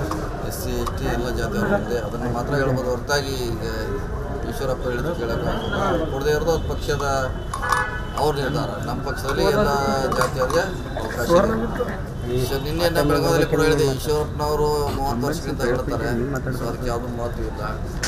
ಎಸ್ ಸಿ ಎಸ್ ಟಿ ಎಲ್ಲ ಜಾತಿಯವರು ಒಂದೇ ಅದನ್ನು ಮಾತ್ರ ಹೇಳ್ಬೋದು ಹೊರತಾಗಿ ಈಗ ಈಶ್ವರಪ್ಪ ಹೇಳಿದ್ರು ಕೇಳೋಕ್ಕಾಗಲ್ಲ ಕೊಡದೇ ಇರೋದು ಅವ್ರ ಪಕ್ಷದ ಅವ್ರ ನಿರ್ಧಾರ ನಮ್ಮ ಪಕ್ಷದಲ್ಲಿ ಎಲ್ಲ ಜಾತಿಯವರಿಗೆ ಅವಕಾಶ ಇದೆ ಸೊ ನಿನ್ನೆ ನಮ್ಮ ಬೆಳಗಾವಿಯಲ್ಲಿ ಕೂಡ ಹೇಳಿದೆ ಈಶ್ವರಪ್ಪನವರು ಮೂವತ್ತು ವರ್ಷಕ್ಕಿಂತ ಹೇಳ್ತಾರೆ ಸೊ ಅದಕ್ಕೆ ಯಾವುದೂ ಮಹತ್ವ ಇಲ್ಲ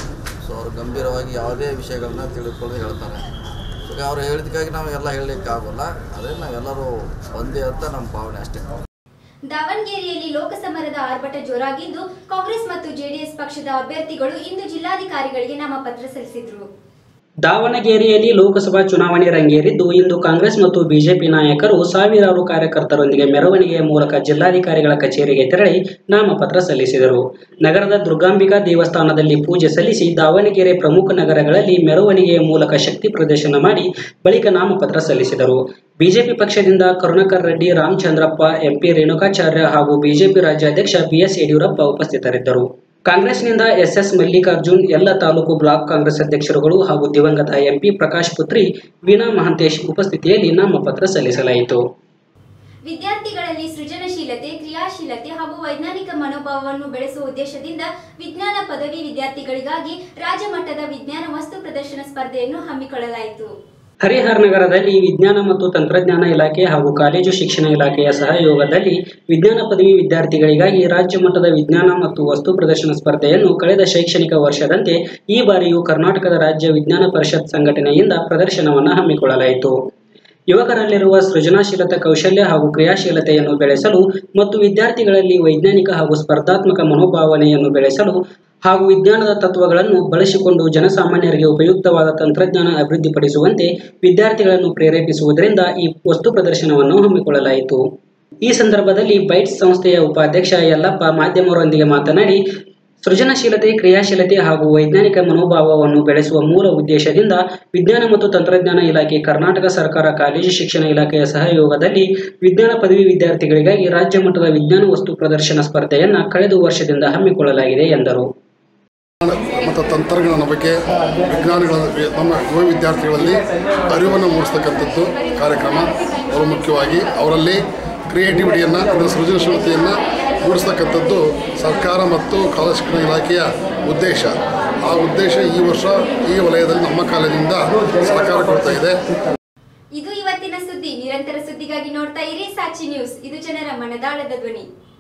ಸೊ ಅವರು ಗಂಭೀರವಾಗಿ ಯಾವುದೇ ವಿಷಯಗಳನ್ನ ತಿಳಿದುಕೊಳ್ಳದೆ ಹೇಳ್ತಾರೆ ಈಗ ಅವ್ರು ಹೇಳಿದಕ್ಕಾಗಿ ನಾವು ಎಲ್ಲ ಹೇಳಲಿಕ್ಕಾಗಲ್ಲ ಅದೇ ನಾವೆಲ್ಲರೂ ಒಂದೇ ಅಂತ ನಮ್ಮ ಭಾವನೆ ಅಷ್ಟೇ ದಾವಣಗೆರೆಯಲ್ಲಿ ಲೋಕಸಮರದ ಆರ್ಭಟ ಜೋರಾಗಿದ್ದು ಕಾಂಗ್ರೆಸ್ ಮತ್ತು ಜೆಡಿಎಸ್ ಪಕ್ಷದ ಅಭ್ಯರ್ಥಿಗಳು ಇಂದು ಜಿಲ್ಲಾಧಿಕಾರಿಗಳಿಗೆ ನಾಮಪತ್ರ ಸಲ್ಲಿಸಿದ್ರು ದಾವಣಗೆರೆಯಲ್ಲಿ ಲೋಕಸಭಾ ಚುನಾವಣೆ ರಂಗೇರಿದ್ದು ಇಂದು ಕಾಂಗ್ರೆಸ್ ಮತ್ತು ಬಿಜೆಪಿ ನಾಯಕರು ಸಾವಿರಾರು ಕಾರ್ಯಕರ್ತರೊಂದಿಗೆ ಮೆರವಣಿಗೆಯ ಮೂಲಕ ಜಿಲ್ಲಾಧಿಕಾರಿಗಳ ಕಚೇರಿಗೆ ತೆರಳಿ ನಾಮಪತ್ರ ಸಲ್ಲಿಸಿದರು ನಗರದ ದುರ್ಗಾಂಬಿಕಾ ದೇವಸ್ಥಾನದಲ್ಲಿ ಪೂಜೆ ಸಲ್ಲಿಸಿ ದಾವಣಗೆರೆ ಪ್ರಮುಖ ನಗರಗಳಲ್ಲಿ ಮೆರವಣಿಗೆಯ ಮೂಲಕ ಶಕ್ತಿ ಪ್ರದರ್ಶನ ಮಾಡಿ ಬಳಿಕ ನಾಮಪತ್ರ ಸಲ್ಲಿಸಿದರು ಬಿಜೆಪಿ ಪಕ್ಷದಿಂದ ಕರುಣಾಕರ್ ರೆಡ್ಡಿ ರಾಮಚಂದ್ರಪ್ಪ ಎಂಪಿ ರೇಣುಕಾಚಾರ್ಯ ಹಾಗೂ ಬಿಜೆಪಿ ರಾಜ್ಯಾಧ್ಯಕ್ಷ ಬಿಎಸ್ ಯಡಿಯೂರಪ್ಪ ಉಪಸ್ಥಿತರಿದ್ದರು ಕಾಂಗ್ರೆಸ್ನಿಂದ ಎಸ್ಎಸ್ ಮಲ್ಲಿಕಾರ್ಜುನ್ ಎಲ್ಲ ತಾಲೂಕು ಬ್ಲಾಕ್ ಕಾಂಗ್ರೆಸ್ ಅಧ್ಯಕ್ಷರುಗಳು ಹಾಗೂ ದಿವಂಗತ ಎಂಪಿ ಪ್ರಕಾಶ್ ಪುತ್ರಿ ವೀಣಾ ಮಹಾಂತೇಶ್ ಉಪಸ್ಥಿತಿಯಲ್ಲಿ ನಾಮಪತ್ರ ಸಲ್ಲಿಸಲಾಯಿತು ವಿದ್ಯಾರ್ಥಿಗಳಲ್ಲಿ ಸೃಜನಶೀಲತೆ ಕ್ರಿಯಾಶೀಲತೆ ಹಾಗೂ ವೈಜ್ಞಾನಿಕ ಮನೋಭಾವವನ್ನು ಬೆಳೆಸುವ ಉದ್ದೇಶದಿಂದ ವಿಜ್ಞಾನ ಪದವಿ ವಿದ್ಯಾರ್ಥಿಗಳಿಗಾಗಿ ರಾಜ್ಯ ಮಟ್ಟದ ವಿಜ್ಞಾನ ವಸ್ತು ಪ್ರದರ್ಶನ ಸ್ಪರ್ಧೆಯನ್ನು ಹಮ್ಮಿಕೊಳ್ಳಲಾಯಿತು ಹರಿಹರ ನಗರದಲ್ಲಿ ವಿಜ್ಞಾನ ಮತ್ತು ತಂತ್ರಜ್ಞಾನ ಇಲಾಖೆ ಹಾಗೂ ಕಾಲೇಜು ಶಿಕ್ಷಣ ಇಲಾಖೆಯ ಸಹಯೋಗದಲ್ಲಿ ವಿಜ್ಞಾನ ಪದವಿ ವಿದ್ಯಾರ್ಥಿಗಳಿಗಾಗಿ ರಾಜ್ಯ ಮಟ್ಟದ ವಿಜ್ಞಾನ ಮತ್ತು ವಸ್ತು ಪ್ರದರ್ಶನ ಸ್ಪರ್ಧೆಯನ್ನು ಕಳೆದ ಶೈಕ್ಷಣಿಕ ವರ್ಷದಂತೆ ಈ ಬಾರಿಯೂ ಕರ್ನಾಟಕದ ರಾಜ್ಯ ವಿಜ್ಞಾನ ಪರಿಷತ್ ಸಂಘಟನೆಯಿಂದ ಪ್ರದರ್ಶನವನ್ನು ಹಮ್ಮಿಕೊಳ್ಳಲಾಯಿತು ಯುವಕರಲ್ಲಿರುವ ಸೃಜನಶೀಲತಾ ಕೌಶಲ್ಯ ಹಾಗೂ ಕ್ರಿಯಾಶೀಲತೆಯನ್ನು ಬೆಳೆಸಲು ಮತ್ತು ವಿದ್ಯಾರ್ಥಿಗಳಲ್ಲಿ ವೈಜ್ಞಾನಿಕ ಹಾಗೂ ಸ್ಪರ್ಧಾತ್ಮಕ ಮನೋಭಾವನೆಯನ್ನು ಬೆಳೆಸಲು ಹಾಗೂ ವಿಜ್ಞಾನದ ತತ್ವಗಳನ್ನು ಬಳಸಿಕೊಂಡು ಜನಸಾಮಾನ್ಯರಿಗೆ ಉಪಯುಕ್ತವಾದ ತಂತ್ರಜ್ಞಾನ ಅಭಿವೃದ್ಧಿಪಡಿಸುವಂತೆ ವಿದ್ಯಾರ್ಥಿಗಳನ್ನು ಪ್ರೇರೇಪಿಸುವುದರಿಂದ ಈ ವಸ್ತು ಪ್ರದರ್ಶನವನ್ನು ಹಮ್ಮಿಕೊಳ್ಳಲಾಯಿತು ಈ ಸಂದರ್ಭದಲ್ಲಿ ಬೈಟ್ಸ್ ಸಂಸ್ಥೆಯ ಉಪಾಧ್ಯಕ್ಷ ಯಲ್ಲಪ್ಪ ಮಾಧ್ಯಮರೊಂದಿಗೆ ಮಾತನಾಡಿ ಸೃಜನಶೀಲತೆ ಕ್ರಿಯಾಶೀಲತೆ ಹಾಗೂ ವೈಜ್ಞಾನಿಕ ಮನೋಭಾವವನ್ನು ಬೆಳೆಸುವ ಮೂಲ ಉದ್ದೇಶದಿಂದ ವಿಜ್ಞಾನ ಮತ್ತು ತಂತ್ರಜ್ಞಾನ ಇಲಾಖೆ ಕರ್ನಾಟಕ ಸರ್ಕಾರ ಕಾಲೇಜು ಶಿಕ್ಷಣ ಇಲಾಖೆಯ ಸಹಯೋಗದಲ್ಲಿ ವಿಜ್ಞಾನ ಪದವಿ ವಿದ್ಯಾರ್ಥಿಗಳಿಗಾಗಿ ರಾಜ್ಯ ಮಟ್ಟದ ವಿಜ್ಞಾನ ವಸ್ತು ಪ್ರದರ್ಶನ ಸ್ಪರ್ಧೆಯನ್ನು ಕಳೆದ ವರ್ಷದಿಂದ ಹಮ್ಮಿಕೊಳ್ಳಲಾಗಿದೆ ಎಂದರು ಮತ್ತು ತಂತ್ರಜ್ಞಾನ ಬಗ್ಗೆ ವಿಜ್ಞಾನಿಗಳ ನಮ್ಮ ಯುವ ವಿದ್ಯಾರ್ಥಿಗಳಲ್ಲಿ ಅರಿವನ್ನು ಮೂಡಿಸ್ತಕ್ಕಂಥದ್ದು ಕಾರ್ಯಕ್ರಮ ಬಹಳ ಮುಖ್ಯವಾಗಿ ಅವರಲ್ಲಿ ಕ್ರಿಯೇಟಿವಿಟಿಯನ್ನು ಅಂದರೆ ಸೃಜನಶೀಲತೆಯನ್ನು ಮೂಡಿಸ್ತಕ್ಕಂಥದ್ದು ಸರ್ಕಾರ ಮತ್ತು ಕಾಲೇಜು ಶಿಕ್ಷಣ ಇಲಾಖೆಯ ಉದ್ದೇಶ ಆ ಉದ್ದೇಶ ಈ ವರ್ಷ ಈ ವಲಯದಲ್ಲಿ ನಮ್ಮ ಕಾಲೇಜಿನಿಂದ ಸಹಕಾರ ಕೊಡ್ತಾ ಇದೆ ಇದು ಇವತ್ತಿನ ಸುದ್ದಿ ನಿರಂತರ ಸುದ್ದಿಗಾಗಿ ನೋಡ್ತಾ ಇರಿ ಸಾಕ್ಷಿ ನ್ಯೂಸ್ ಇದು ಜನರ ಮನದಾಳದ ಧ್ವನಿ